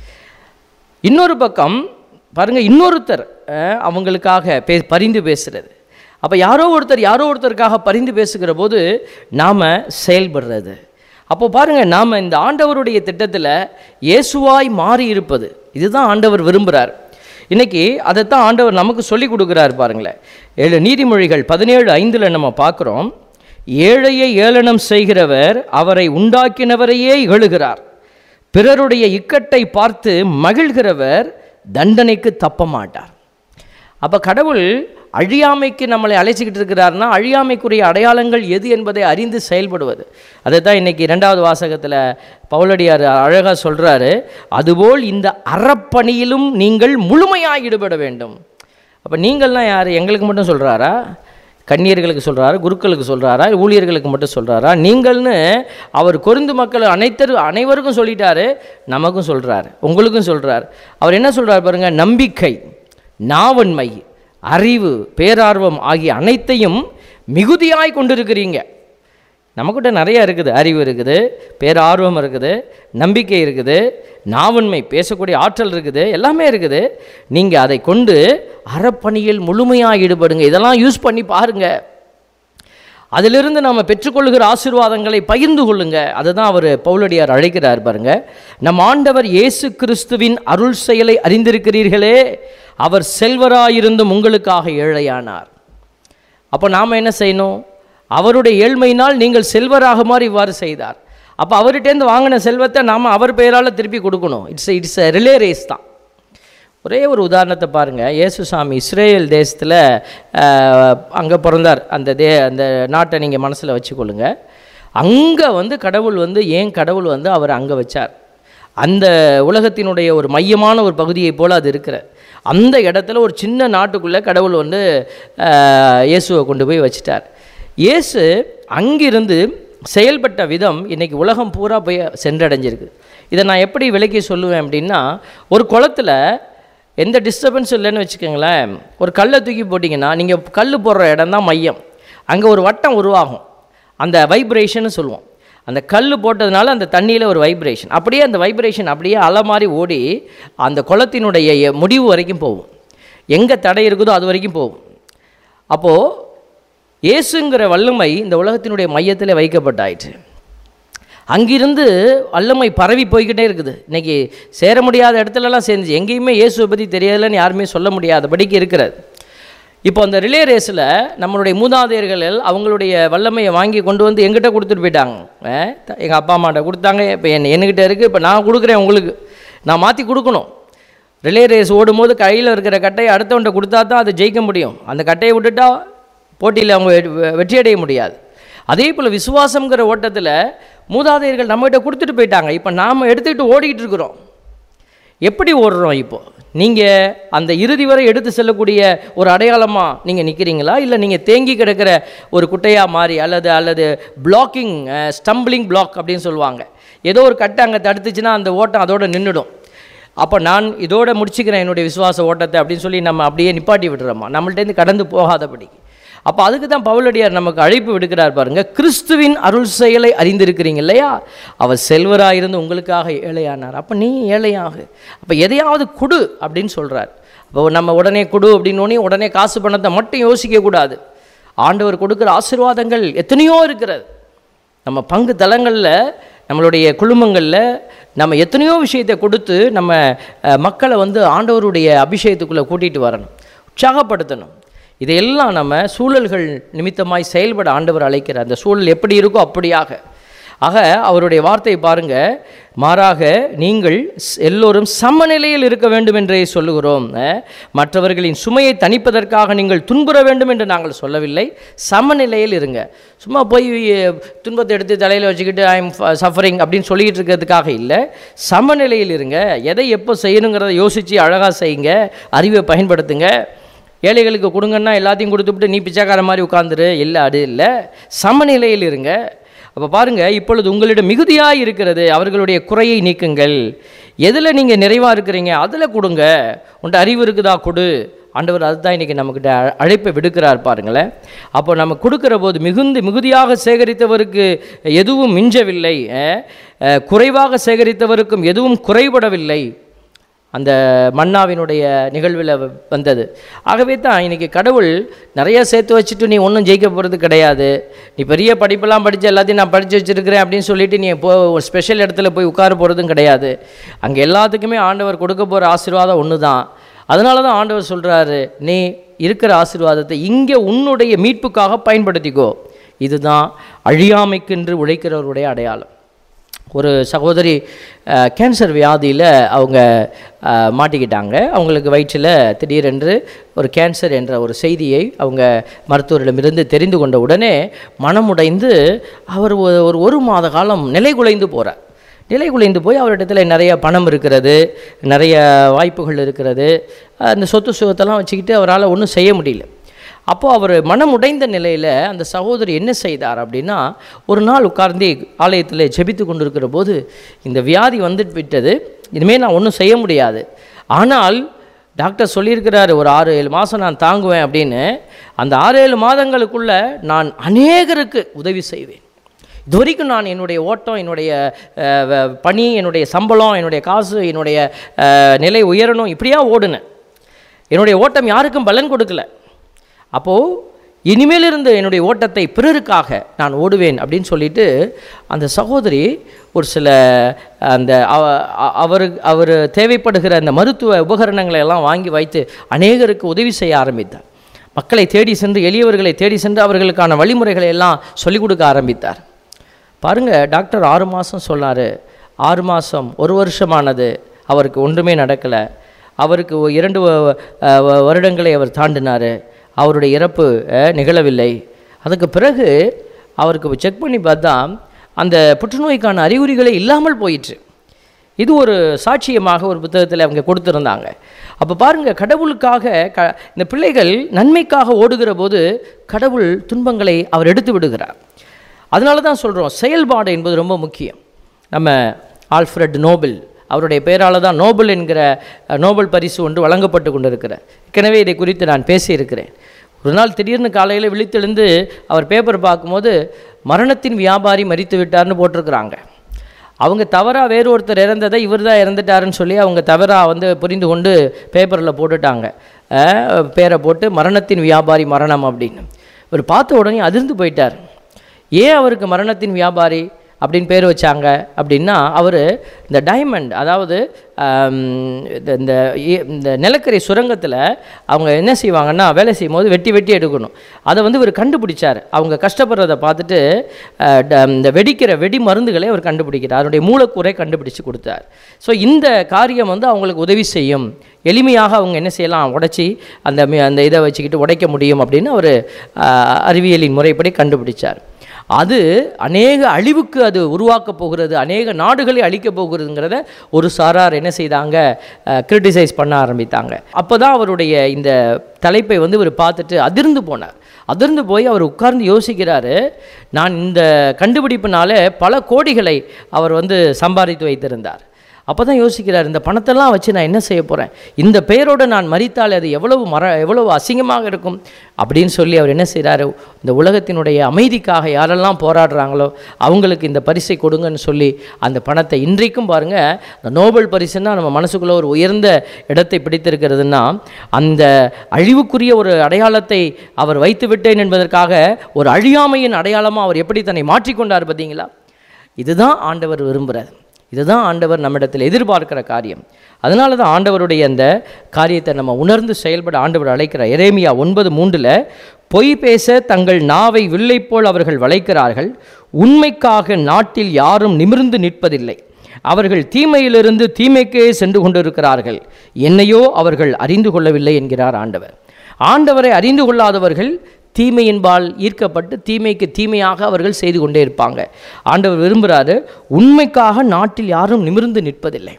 இன்னொரு பக்கம் பாருங்கள் இன்னொருத்தர் அஹ், அவங்களுக்காக பே பரிந்து பேசுகிறது அப்போ யாரோ ஒருத்தர் யாரோ ஒருத்தருக்காக பரிந்து பேசுகிற போது நாம் செயல்படுறது அப்போ பாருங்கள் நாம் இந்த ஆண்டவருடைய திட்டத்தில் இயேசுவாய் மாறி இருப்பது இதுதான் ஆண்டவர் விரும்புகிறார் இன்னைக்கு அதைத்தான் ஆண்டவர் நமக்கு சொல்லி கொடுக்குறாரு பாருங்களேன் ஏழு நீதிமொழிகள் பதினேழு ஐந்தில் நம்ம பார்க்குறோம் ஏழையை ஏளனம் செய்கிறவர் அவரை உண்டாக்கினவரையே இகழுகிறார் பிறருடைய இக்கட்டை பார்த்து மகிழ்கிறவர் தண்டனைக்கு தப்ப மாட்டார் அப்போ கடவுள் அழியாமைக்கு நம்மளை அழைச்சிக்கிட்டு இருக்கிறாருன்னா அழியாமைக்குரிய அடையாளங்கள் எது என்பதை அறிந்து செயல்படுவது அதை தான் இன்றைக்கி இரண்டாவது வாசகத்தில் பவுலடியார் அழகாக சொல்கிறாரு அதுபோல் இந்த அறப்பணியிலும் நீங்கள் முழுமையாக ஈடுபட வேண்டும் அப்போ நீங்கள்லாம் யார் எங்களுக்கு மட்டும் சொல்கிறாரா கன்னியர்களுக்கு சொல்கிறாரா குருக்களுக்கு சொல்கிறாரா ஊழியர்களுக்கு மட்டும் சொல்கிறாரா நீங்கள்னு அவர் கொருந்து மக்கள் அனைத்தரு அனைவருக்கும் சொல்லிட்டாரு நமக்கும் சொல்கிறாரு உங்களுக்கும் சொல்கிறார் அவர் என்ன சொல்கிறார் பாருங்க நம்பிக்கை நாவன்மை அறிவு பேரார்வம் ஆகிய அனைத்தையும் மிகுதியாய் கொண்டிருக்கிறீங்க நம்மக்கிட்ட நிறைய இருக்குது அறிவு இருக்குது பேரார்வம் இருக்குது நம்பிக்கை இருக்குது நாவன்மை பேசக்கூடிய ஆற்றல் இருக்குது எல்லாமே இருக்குது நீங்கள் அதை கொண்டு அறப்பணியில் முழுமையாக ஈடுபடுங்க இதெல்லாம் யூஸ் பண்ணி பாருங்க அதிலிருந்து நம்ம பெற்றுக்கொள்கிற ஆசீர்வாதங்களை பகிர்ந்து கொள்ளுங்க அதுதான் அவர் பவுலடியார் அழைக்கிறார் பாருங்க நம் ஆண்டவர் இயேசு கிறிஸ்துவின் அருள் செயலை அறிந்திருக்கிறீர்களே அவர் செல்வராயிருந்தும் உங்களுக்காக ஏழையானார் அப்போ நாம் என்ன செய்யணும் அவருடைய ஏழ்மையினால் நீங்கள் செல்வராக மாதிரி இவ்வாறு செய்தார் அப்போ அவர்கிட்டேருந்து வாங்கின செல்வத்தை நாம் அவர் பெயரால் திருப்பி கொடுக்கணும் it's it's a relay race தான் ஒரே ஒரு உதாரணத்தை பாருங்கள் இயேசுசாமி இஸ்ரேல் தேசத்தில் அங்கே பிறந்தார் அந்த தே அந்த நாட்டை நீங்கள் மனசில் வச்சுக்கொள்ளுங்க அங்கே வந்து கடவுள் வந்து ஏன் கடவுள் வந்து அவர் அங்கே வச்சார் அந்த உலகத்தினுடைய ஒரு மையமான ஒரு பகுதியை போல் அது இருக்கிற அந்த இடத்துல ஒரு சின்ன நாட்டுக்குள்ளே கடவுள் வந்து அஹ், இயேசுவை கொண்டு போய் வச்சிட்டார் இயேசு அங்கிருந்து செயல்பட்ட விதம் இன்னைக்கு உலகம் பூரா போய் சென்றடைஞ்சிருக்கு இதை நான் எப்படி விளக்கி சொல்லுவேன் அப்படின்னா ஒரு குளத்துல எந்த டிஸ்டர்பன்ஸும் இல்லைன்னு வச்சுக்கோங்களேன் ஒரு கல்லை தூக்கி போட்டிங்கன்னா நீங்கள் கல் போடுற இடம் தான் மையம் அங்கே ஒரு வட்டம் உருவாகும் அந்த வைப்ரேஷன்னு சொல்லுவோம் அந்த கல் போட்டதுனால அந்த தண்ணியில் ஒரு வைப்ரேஷன் அப்படியே அந்த வைப்ரேஷன் அப்படியே அலை மாதிரி ஓடி அந்த குளத்தினுடைய எ- முடிவு வரைக்கும் போகும் எங்கே தடை இருக்குதோ அது வரைக்கும் போகும் அப்போது இயேசுங்கிற வல்லமை இந்த உலகத்தினுடைய மையத்தில் வைக்கப்பட்டாயிற்று அங்கிருந்து வல்லமை பரவி போய்கிட்டே இருக்குது இன்னைக்கு சேர முடியாத இடத்துலலாம் சேர்ந்துச்சு எங்கேயுமே இயேசுவை பற்றி தெரியலைன்னு யாருமே சொல்ல முடியாதபடிக்கு இருக்கிறது இப்போ அந்த ரிலே ரேஸில் நம்மளுடைய மூதாதையர்கள் அவங்களுடைய வல்லமையை வாங்கி கொண்டு வந்து எங்கிட்ட கொடுத்துட்டு போயிட்டாங்க எங்கள் அப்பா அம்மாட்ட கொடுத்தாங்க இப்போ என் என்கிட்ட இருக்குது இப்போ நான் கொடுக்குறேன் உங்களுக்கு நான் மாற்றி கொடுக்கணும் ரிலே ரேஸ் ஓடும்போது கையில் இருக்கிற கட்டையை அடுத்தவன்ட்ட கொடுத்தா தான் அது ஜெயிக்க முடியும் அந்த கட்டையை விட்டுட்டா போட்டியில் அவங்க வெ- வெற்றி அடைய முடியாது அதே போல் விசுவாசங்கிற ஓட்டத்தில் மூதாதையர்கள் நம்மகிட்ட கொடுத்துட்டு போயிட்டாங்க இப்போ நாம் எடுத்துக்கிட்டு ஓடிக்கிட்டு இருக்கிறோம் எப்படி ஓடுறோம் இப்போ நீங்கள் அந்த இறுதி வரை எடுத்து செல்லக்கூடிய ஒரு அடையாளமாக நீங்கள் நிற்கிறீங்களா இல்லை நீங்கள் தேங்கி கிடக்கிற ஒரு குட்டையாக மாறி அல்லது அல்லது பிளாக்கிங் ஸ்டம்பிளிங் பிளாக் அப்படின்னு சொல்லுவாங்க ஏதோ ஒரு கட்டை அங்கே தடுத்துச்சுன்னா அந்த ஓட்டம் அதோட நின்றுடும் அப்போ நான் இதோட முடிச்சுக்கிறேன் என்னுடைய விசுவாச ஓட்டத்தை அப்படின்னு சொல்லி நம்ம அப்படியே நிப்பாட்டி விட்டுறோமா நம்மள்ட்டேருந்து கடந்து போகாதபடி அப்போ அதுக்கு தான் பவுலடியார் நமக்கு அழைப்பு விடுக்கிறார் பாருங்க கிறிஸ்துவின் அருள் செயலை அறிந்திருக்கிறீங்க இல்லையா அவர் செல்வராக இருந்து உங்களுக்காக ஏழையானார் அப்போ நீ ஏழையாக அப்போ எதையாவது கொடு அப்படின்னு சொல்கிறார் அப்போ நம்ம உடனே கொடு அப்படின்னோடனே உடனே காசு பணத்தை மட்டும் யோசிக்கக்கூடாது ஆண்டவர் கொடுக்குற ஆசீர்வாதங்கள் எத்தனையோ இருக்கிறது நம்ம பங்கு தலங்களில் நம்மளுடைய குழுமங்களில் நம்ம எத்தனையோ விஷயத்தை கொடுத்து நம்ம அஹ், மக்களை வந்து ஆண்டவருடைய அபிஷேகத்துக்குள்ளே கூட்டிகிட்டு வரணும் உற்சாகப்படுத்தணும் இதையெல்லாம் நம்ம சூழல்கள் நிமித்தமாய் செயல்பட ஆண்டவர் அழைக்கிறார் அந்த சூழல் எப்படி இருக்கோ அப்படியாக ஆக அவருடைய வார்த்தை பாருங்க மாறாக நீங்கள் ஸ்- எல்லோரும் சமநிலையில் இருக்க வேண்டும் என்றே சொல்லுகிறோம் அஹ், மற்றவர்களின் சுமையை தணிப்பதற்காக நீங்கள் துன்புற வேண்டும் என்று நாங்கள் சொல்லவில்லை சமநிலையில் இருங்க சும்மா போய் அஹ், துன்பத்தை எடுத்து தலையில் வச்சுக்கிட்டு ஐ எம் சஃபரிங் அப்படின்னு சொல்லிக்கிட்டு இருக்கிறதுக்காக இல்லை சமநிலையில் இருங்க எதை எப்போ செய்யணுங்கிறத யோசித்து அழகாக செய்யுங்க அறிவை பயன்படுத்துங்க ஏழைகளுக்கு கொடுங்கன்னா எல்லாத்தையும் கொடுத்துவிட்டு நீ பிச்சைக்கார மாதிரி உட்காந்துரு இல்லை அது இல்லை சமநிலையில் இருங்க அப்போ பாருங்க இப்பொழுது உங்களிடம் மிகுதியாக இருக்கிறது அவர்களுடைய குறையை நீக்குங்கள் எதில் நீங்கள் நிறைவாக இருக்கிறீங்க அதில் கொடுங்க உன்ட்ட அறிவு இருக்குதா கொடு ஆண்டவர் அதுதான் இன்றைக்கி நம்மக்கிட்ட அ- அழைப்பை விடுக்கிறார் பாருங்களேன் அப்போ நம்ம கொடுக்கிற போது மிகுந்து மிகுதியாக சேகரித்தவருக்கு எதுவும் மிஞ்சவில்லை அஹ், அஹ், குறைவாக சேகரித்தவருக்கும் எதுவும் குறைபடவில்லை அந்த மன்னாவினுடைய நிகழ்வில் வ- வந்தது ஆகவே தான் இன்றைக்கி கடவுள் நிறைய சேர்த்து வச்சுட்டு நீ ஒன்றும் ஜெயிக்க போகிறது கிடையாது நீ பெரிய படிப்பெல்லாம் படித்து எல்லாத்தையும் நான் படித்து வச்சுருக்கிறேன் அப்படின்னு சொல்லிட்டு நீ போ ஒரு ஸ்பெஷல் இடத்துல போய் உட்கார போகிறதும் கிடையாது அங்கே எல்லாத்துக்குமே ஆண்டவர் கொடுக்க போகிற ஆசீர்வாதம் ஒன்று தான் அதனால தான் ஆண்டவர் சொல்கிறாரு நீ இருக்கிற ஆசீர்வாதத்தை இங்கே உன்னுடைய மீட்புக்காக பயன்படுத்திக்கோ இதுதான் அழியாமைக்கென்று உழைக்கிறவருடைய அடையாளம் ஒரு சகோதரி அஹ், கேன்சர் வியாதியில் அவங்க அஹ், மாட்டிக்கிட்டாங்க அவங்களுக்கு வயிற்றில் திடீரென்று ஒரு கேன்சர் என்ற ஒரு செய்தியை அவங்க மருத்துவரிடமிருந்து தெரிந்து கொண்ட உடனே மனமுடைந்து அவர் ஒரு ஒரு ஒரு மாத காலம் நிலை குலைந்து போகிறார் நிலை குலைந்து போய் அவரிடத்துல நிறைய பணம் இருக்கிறது நிறைய வாய்ப்புகள் இருக்கிறது அந்த சொத்து சுகத்தெல்லாம் வச்சுக்கிட்டு அவரால் ஒன்றும் செய்ய முடியல அப்போது அவர் மனம் உடைந்த நிலையில் அந்த சகோதரி என்ன செய்தார் அப்படின்னா ஒரு நாள் உட்கார்ந்து ஆலயத்தில் ஜெபித்து கொண்டிருக்கிற போது இந்த வியாதி வந்துட்டு விட்டது இனிமேல் நான் ஒன்றும் செய்ய முடியாது ஆனால் டாக்டர் சொல்லியிருக்கிறாரு ஒரு ஆறு ஏழு மாதம் நான் தாங்குவேன் அப்படின்னு அந்த ஆறு ஏழு மாதங்களுக்குள்ள நான் அநேகருக்கு உதவி செய்வேன் இது வரைக்கும் நான் என்னுடைய ஓட்டம் என்னுடைய அஹ், வ- பணி என்னுடைய சம்பளம் என்னுடைய காசு என்னுடைய அஹ், நிலை உயரணும் இப்படியா ஓடுனேன் என்னுடைய ஓட்டம் யாருக்கும் பலன் கொடுக்கல அப்போது இனிமேலிருந்து என்னுடைய ஓட்டத்தை பிறருக்காக நான் ஓடுவேன் அப்படின்னு சொல்லிட்டு அந்த சகோதரி ஒரு சில அந்த அவ- அ- அவரு அவர் தேவைப்படுகிற அந்த மருத்துவ உபகரணங்களை எல்லாம் வாங்கி வைத்து அநேகருக்கு உதவி செய்ய ஆரம்பித்தார் மக்களை தேடி சென்று எளியவர்களை தேடி சென்று அவர்களுக்கான வழிமுறைகளை எல்லாம் சொல்லிக் கொடுக்க ஆரம்பித்தார் பாருங்க டாக்டர் ஆறு மாதம் சொன்னார் ஆறு மாதம் ஒரு வருஷமானது அவருக்கு ஒன்றுமே நடக்கலை அவருக்கு ஒ- இரண்டு வ- அஹ் வ- வருடங்களை அவர் தாண்டினார் அவருடைய இறப்பு அஹ், நிகழவில்லை அதுக்கு பிறகு அவருக்கு செக் பண்ணி பார்த்தா அந்த புற்றுநோய்க்கான அறிகுறிகளே இல்லாமல் போயிற்று இது ஒரு சாட்சியமாக ஒரு புத்தகத்தில் அவங்க கொடுத்துருந்தாங்க அப்போ பாருங்க கடவுளுக்காக க இந்த பிள்ளைகள் நன்மைக்காக ஓடுகிற போது கடவுள் துன்பங்களை அவர் எடுத்து விடுகிறார் அதனால தான் சொல்கிறோம் செயல்பாடு என்பது ரொம்ப முக்கியம் நம்ம ஆல்ஃப்ரெட் நோபல் அவருடைய பெயரால் தான் நோபல் என்கிற அஹ், நோபல் பரிசு ஒன்று வழங்கப்பட்டு கொண்டிருக்கிற ஏற்கனவே இதை குறித்து நான் பேசியிருக்கிறேன் ஒரு நாள் திடீர்னு காலையில் விழித்தெழுந்து அவர் பேப்பர் பார்க்கும்போது மரணத்தின் வியாபாரி மரித்து விட்டார்னு போட்டிருக்கிறாங்க அவங்க தவறாக வேறு ஒருத்தர் இறந்ததை இவர் தான் இறந்துட்டாருன்னு சொல்லி அவங்க தவறாக வந்து புரிந்து கொண்டு பேப்பரில் போட்டுட்டாங்க அஹ், பேரை போட்டு மரணத்தின் வியாபாரி மரணம் அப்படின்னு இவர் பார்த்த உடனே அதிர்ந்து போயிட்டார் ஏன் அவருக்கு மரணத்தின் வியாபாரி அப்படின்னு பேர் வச்சாங்க அப்படின்னா அவர் இந்த டைமண்ட் அதாவது ஆம், இந்த- இந்த இ- இந்த நிலக்கரி சுரங்கத்தில் அவங்க என்ன செய்வாங்கன்னா வேலை செய்யும் போது வெட்டி வெட்டி எடுக்கணும் அதை வந்து இவர் கண்டுபிடிச்சார் அவங்க கஷ்டப்படுறதை பார்த்துட்டு அஹ், ட- இந்த வெடிக்கிற வெடி மருந்துகளை அவர் கண்டுபிடிக்கிறார் அதனுடைய மூலக்கூறை கண்டுபிடிச்சு கொடுத்தார் ஸோ இந்த காரியம் வந்து அவங்களுக்கு உதவி செய்யும் எளிமையாக அவங்க என்ன செய்யலாம் உடைச்சி அந்த மி- அந்த இதை வச்சுக்கிட்டு உடைக்க முடியும் அப்படின்னு அவர் அறிவியலின் முறைப்படி கண்டுபிடிச்சார் அது அநேக அழிவுக்கு அது உருவாக்க போகிறது அநேக நாடுகளை அழிக்க போகிறதுங்கிறத ஒரு சாரார் என்ன செய்தாங்க கிரிட்டிசைஸ் பண்ண ஆரம்பித்தாங்க அப்போ தான் அவருடைய இந்த தலைப்பை வந்து இவர் பார்த்துட்டு அதிர்ந்து போனார் அதிர்ந்து போய் அவர் உட்கார்ந்து யோசிக்கிறாரு நான் இந்த கண்டுபிடிப்பினால பல கோடிகளை அவர் வந்து சம்பாதித்து வைத்திருந்தார் அப்போ தான் யோசிக்கிறார் இந்த பணத்தெல்லாம் வச்சு நான் என்ன செய்ய போகிறேன் இந்த பெயரோடு நான் மறித்தால் அது எவ்வளவு மர எவ்வளவு அசிங்கமாக இருக்கும் அப்படின்னு சொல்லி அவர் என்ன செய்கிறாரு இந்த உலகத்தினுடைய அமைதிக்காக யாரெல்லாம் போராடுறாங்களோ அவங்களுக்கு இந்த பரிசை கொடுங்கன்னு சொல்லி அந்த பணத்தை இன்றைக்கும் பாருங்கள் இந்த நோபல் பரிசுன்னா நம்ம மனசுக்குள்ளே ஒரு உயர்ந்த இடத்தை பிடித்திருக்கிறதுனா அந்த அழிவுக்குரிய ஒரு அடையாளத்தை அவர் வைத்து விட்டேன் என்பதற்காக ஒரு அழியாமையின் அடையாளமாக அவர் எப்படி தன்னை மாற்றிக்கொண்டார் பார்த்தீங்களா இதுதான் ஆண்டவர் விரும்புகிறார் இதுதான் ஆண்டவர் நம்மிடத்தில் எதிர்பார்க்கிற காரியம் அதனால தான் ஆண்டவருடைய அந்த காரியத்தை நம்ம உணர்ந்து செயல்பட ஆண்டவர் அழைக்கிறார் எரேமியா ஒன்பது மூன்றில் பொய் பேச தங்கள் நாவை வில்லை போல் அவர்கள் வளைக்கிறார்கள் உண்மைக்காக நாட்டில் யாரும் நிமிர்ந்து நிற்பதில்லை அவர்கள் தீமையிலிருந்து தீமைக்கே சென்று கொண்டிருக்கிறார்கள் என்னையோ அவர்கள் அறிந்து கொள்ளவில்லை என்கிறார் ஆண்டவர் ஆண்டவரை அறிந்து கொள்ளாதவர்கள் தீமையின்பால் ஈர்க்கப்பட்டு தீமைக்கு தீமையாக அவர்கள் செய்து கொண்டே இருப்பாங்க ஆண்டவர் விரும்புகிறாரு உண்மைக்காக நாட்டில் யாரும் நிமிர்ந்து நிற்பதில்லை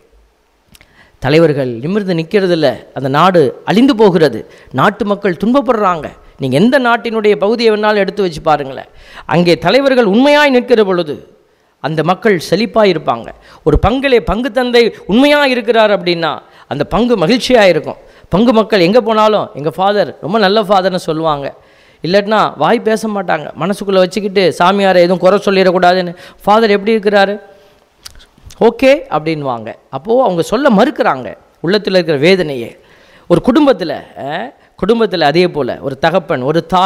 தலைவர்கள் நிமிர்ந்து நிற்கிறதில்ல அந்த நாடு அழிந்து போகிறது நாட்டு மக்கள் துன்பப்படுறாங்க நீங்கள் எந்த நாட்டினுடைய பகுதியை வேணாலும் எடுத்து வச்சு பாருங்களேன் அங்கே தலைவர்கள் உண்மையாய் நிற்கிற பொழுது அந்த மக்கள் செழிப்பாக இருப்பாங்க ஒரு பங்கிலே பங்கு தந்தை உண்மையாக இருக்கிறார் அப்படின்னா அந்த பங்கு மகிழ்ச்சியாக இருக்கும் பங்கு மக்கள் எங்கே போனாலும் எங்கள் ஃபாதர் ரொம்ப நல்ல ஃபாதர்னு சொல்லுவாங்க இல்லாட்டினா வாய் பேச மாட்டாங்க மனசுக்குள்ளே வச்சுக்கிட்டு சாமியாரை எதுவும் குறை சொல்லிடக்கூடாதுன்னு ஃபாதர் எப்படி இருக்கிறாரு ஓகே அப்படின்வாங்க அப்போது அவங்க சொல்ல மறுக்கிறாங்க உள்ளத்தில் இருக்கிற வேதனையை ஒரு குடும்பத்தில் குடும்பத்தில் அதே போல் ஒரு தகப்பன் ஒரு தாய்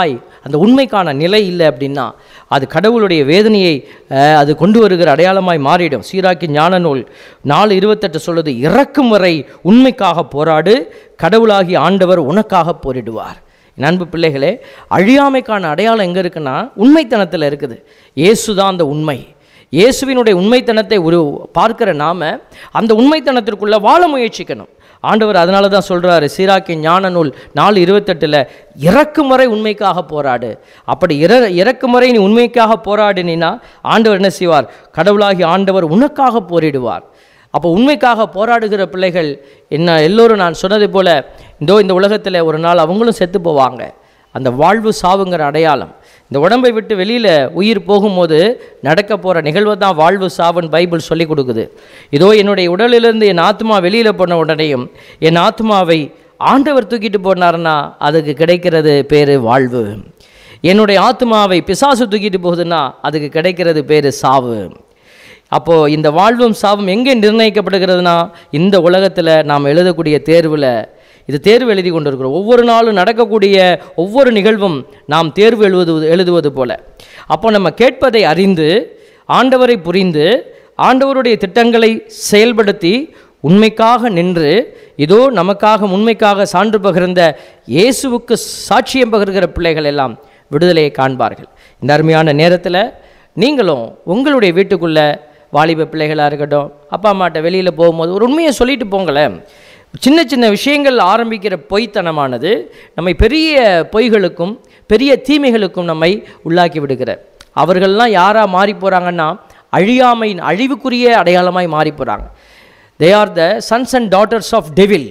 அந்த உண்மைக்கான நிலை இல்லை அப்படின்னா அது கடவுளுடைய வேதனையை அஹ், அது கொண்டு வருகிற அடையாளமாய் மாறிடும் சீராக்கி ஞான நூல் நாலு இருபத்தெட்டு சொல்லுது இறக்கும் வரை உண்மைக்காக போராடு கடவுளாகி ஆண்டவர் உனக்காக போரிடுவார் என் அன்பு பிள்ளைகளே அழியாமைக்கான அடையாளம் எங்கே இருக்குன்னா உண்மைத்தனத்தில் இருக்குது இயேசு தான் அந்த உண்மை இயேசுவினுடைய உண்மைத்தனத்தை ஒரு பார்க்கிற நாம அந்த உண்மைத்தனத்திற்குள்ள வாழ முயற்சிக்கணும் ஆண்டவர் அதனால தான் சொல்கிறாரு சீராக்கி ஞான நூல் நாலு இருபத்தெட்டில் இறக்கும் வரை உண்மைக்காக போராடு அப்படி இற இறக்கும் வரை நீ உண்மைக்காக போராடினா ஆண்டவர் என்ன செய்வார் கடவுளாகி ஆண்டவர் உனக்காக போரிடுவார் அப்போ உண்மைக்காக போராடுகிற பிள்ளைகள் என்ன எல்லோரும் நான் சொன்னது போல இதோ இந்த உலகத்தில் ஒரு நாள் அவங்களும் செத்து போவாங்க அந்த வாழ்வு சாவுங்கிற அடையாளம் இந்த உடம்பை விட்டு வெளியில் உயிர் போகும்போது நடக்க போகிற நிகழ்வை தான் வாழ்வு சாவுன்னு பைபிள் சொல்லி கொடுக்குது இதோ என்னுடைய உடலிலிருந்து என் ஆத்மா வெளியில் போன உடனேயும் என் ஆத்மாவை ஆண்டவர் தூக்கிட்டு போனாருன்னா அதுக்கு கிடைக்கிறது பேர் வாழ்வு என்னுடைய ஆத்மாவை பிசாசு தூக்கிட்டு போகுதுன்னா அதுக்கு கிடைக்கிறது பேர் சாவு அப்போது இந்த வாழ்வும் சாவும் எங்கே நிர்ணயிக்கப்படுகிறதுனா இந்த உலகத்தில் நாம் எழுதக்கூடிய தேர்வில் இது தேர்வு எழுதி கொண்டிருக்கிறோம் ஒவ்வொரு நாளும் நடக்கக்கூடிய ஒவ்வொரு நிகழ்வும் நாம் தேர்வு எழுதுவது எழுதுவது போல அப்போ நம்ம கேட்பதை அறிந்து ஆண்டவரை புரிந்து ஆண்டவருடைய திட்டங்களை செயல்படுத்தி உண்மைக்காக நின்று இதோ நமக்காக உண்மைக்காக சான்று பகிர்ந்த இயேசுவுக்கு சாட்சியம் பகிர்கிற பிள்ளைகள் எல்லாம் விடுதலையை காண்பார்கள் இந்த அருமையான நேரத்தில் நீங்களும் உங்களுடைய வீட்டுக்குள்ளே வாலிப பிள்ளைகளாக இருக்கட்டும் அப்பா அம்மாட்ட வெளியில் போகும்போது ஒரு உண்மையை சொல்லிட்டு போங்களேன் சின்ன சின்ன விஷயங்கள் ஆரம்பிக்கிற பொய்த்தனமானது நம்மை பெரிய பொய்களுக்கும் பெரிய தீமைகளுக்கும் நம்மை உள்ளாக்கி விடுகிற அவர்கள்லாம் யாராக மாறி போகிறாங்கன்னா அழியாமையின் அழிவுக்குரிய அடையாளமாய் மாறி போகிறாங்க they are the sons and daughters of devil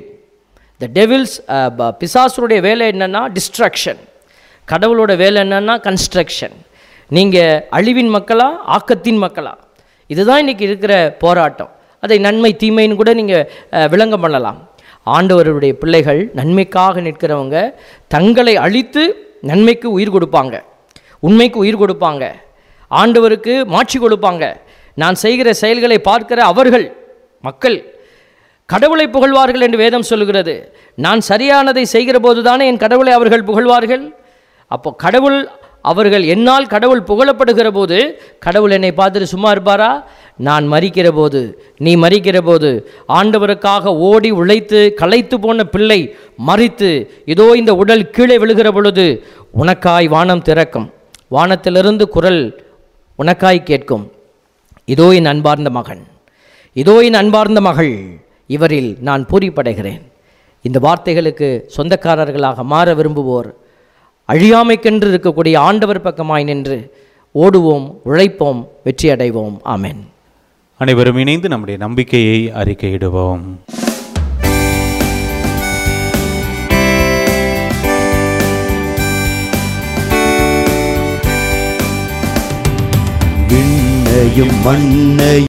the devil's பிசாசுடைய வேலை என்னென்னா டிஸ்ட்ரக்ஷன் கடவுளோட வேலை என்னென்னா கன்ஸ்ட்ரக்ஷன் நீங்கள் அழிவின் மக்களா ஆக்கத்தின் மக்களா இதுதான் இன்றைக்கி இருக்கிற போராட்டம் அதை நன்மை தீமைன்னு கூட நீங்கள் விளங்கம் பண்ணலாம் ஆண்டவருடைய பிள்ளைகள் நன்மைக்காக நிற்கிறவங்க தங்களை அழித்து நன்மைக்கு உயிர் கொடுப்பாங்க உண்மைக்கு உயிர் கொடுப்பாங்க ஆண்டவருக்கு மாட்சி கொடுப்பாங்க நான் செய்கிற செயல்களை பார்க்கிற அவர்கள் மக்கள் கடவுளை புகழ்வார்கள் என்று வேதம் சொல்லுகிறது நான் சரியானதை செய்கிற போதுதானே என் கடவுளை அவர்கள் புகழ்வார்கள் அப்போ கடவுள் அவர்கள் என்னால் கடவுள் புகழப்படுகிற போது கடவுள் என்னை பார்த்துட்டு சும்மா இருப்பாரா நான் மறிக்கிற போது நீ மறிக்கிற போது ஆண்டவருக்காக ஓடி உழைத்து களைத்து போன பிள்ளை மறித்து இதோ இந்த உடல் கீழே விழுகிற பொழுது உனக்காய் வானம் திறக்கும் வானத்திலிருந்து குரல் உனக்காய் கேட்கும் இதோ என் அன்பார்ந்த மகன் இதோ என் அன்பார்ந்த மகள் இவரில் நான் பூரிப்படைகிறேன் இந்த வார்த்தைகளுக்கு சொந்தக்காரர்களாக மாற விரும்புவோர் அழியாமைக்கென்று இருக்கக்கூடிய ஆண்டவர் பக்கமாய் நின்று ஓடுவோம் உழைப்போம் வெற்றி அடைவோம் ஆமென் அனைவரும் இணைந்து நம்முடைய நம்பிக்கையை அறிக்கையிடுவோம் விண்ணையும் மண்ணையும்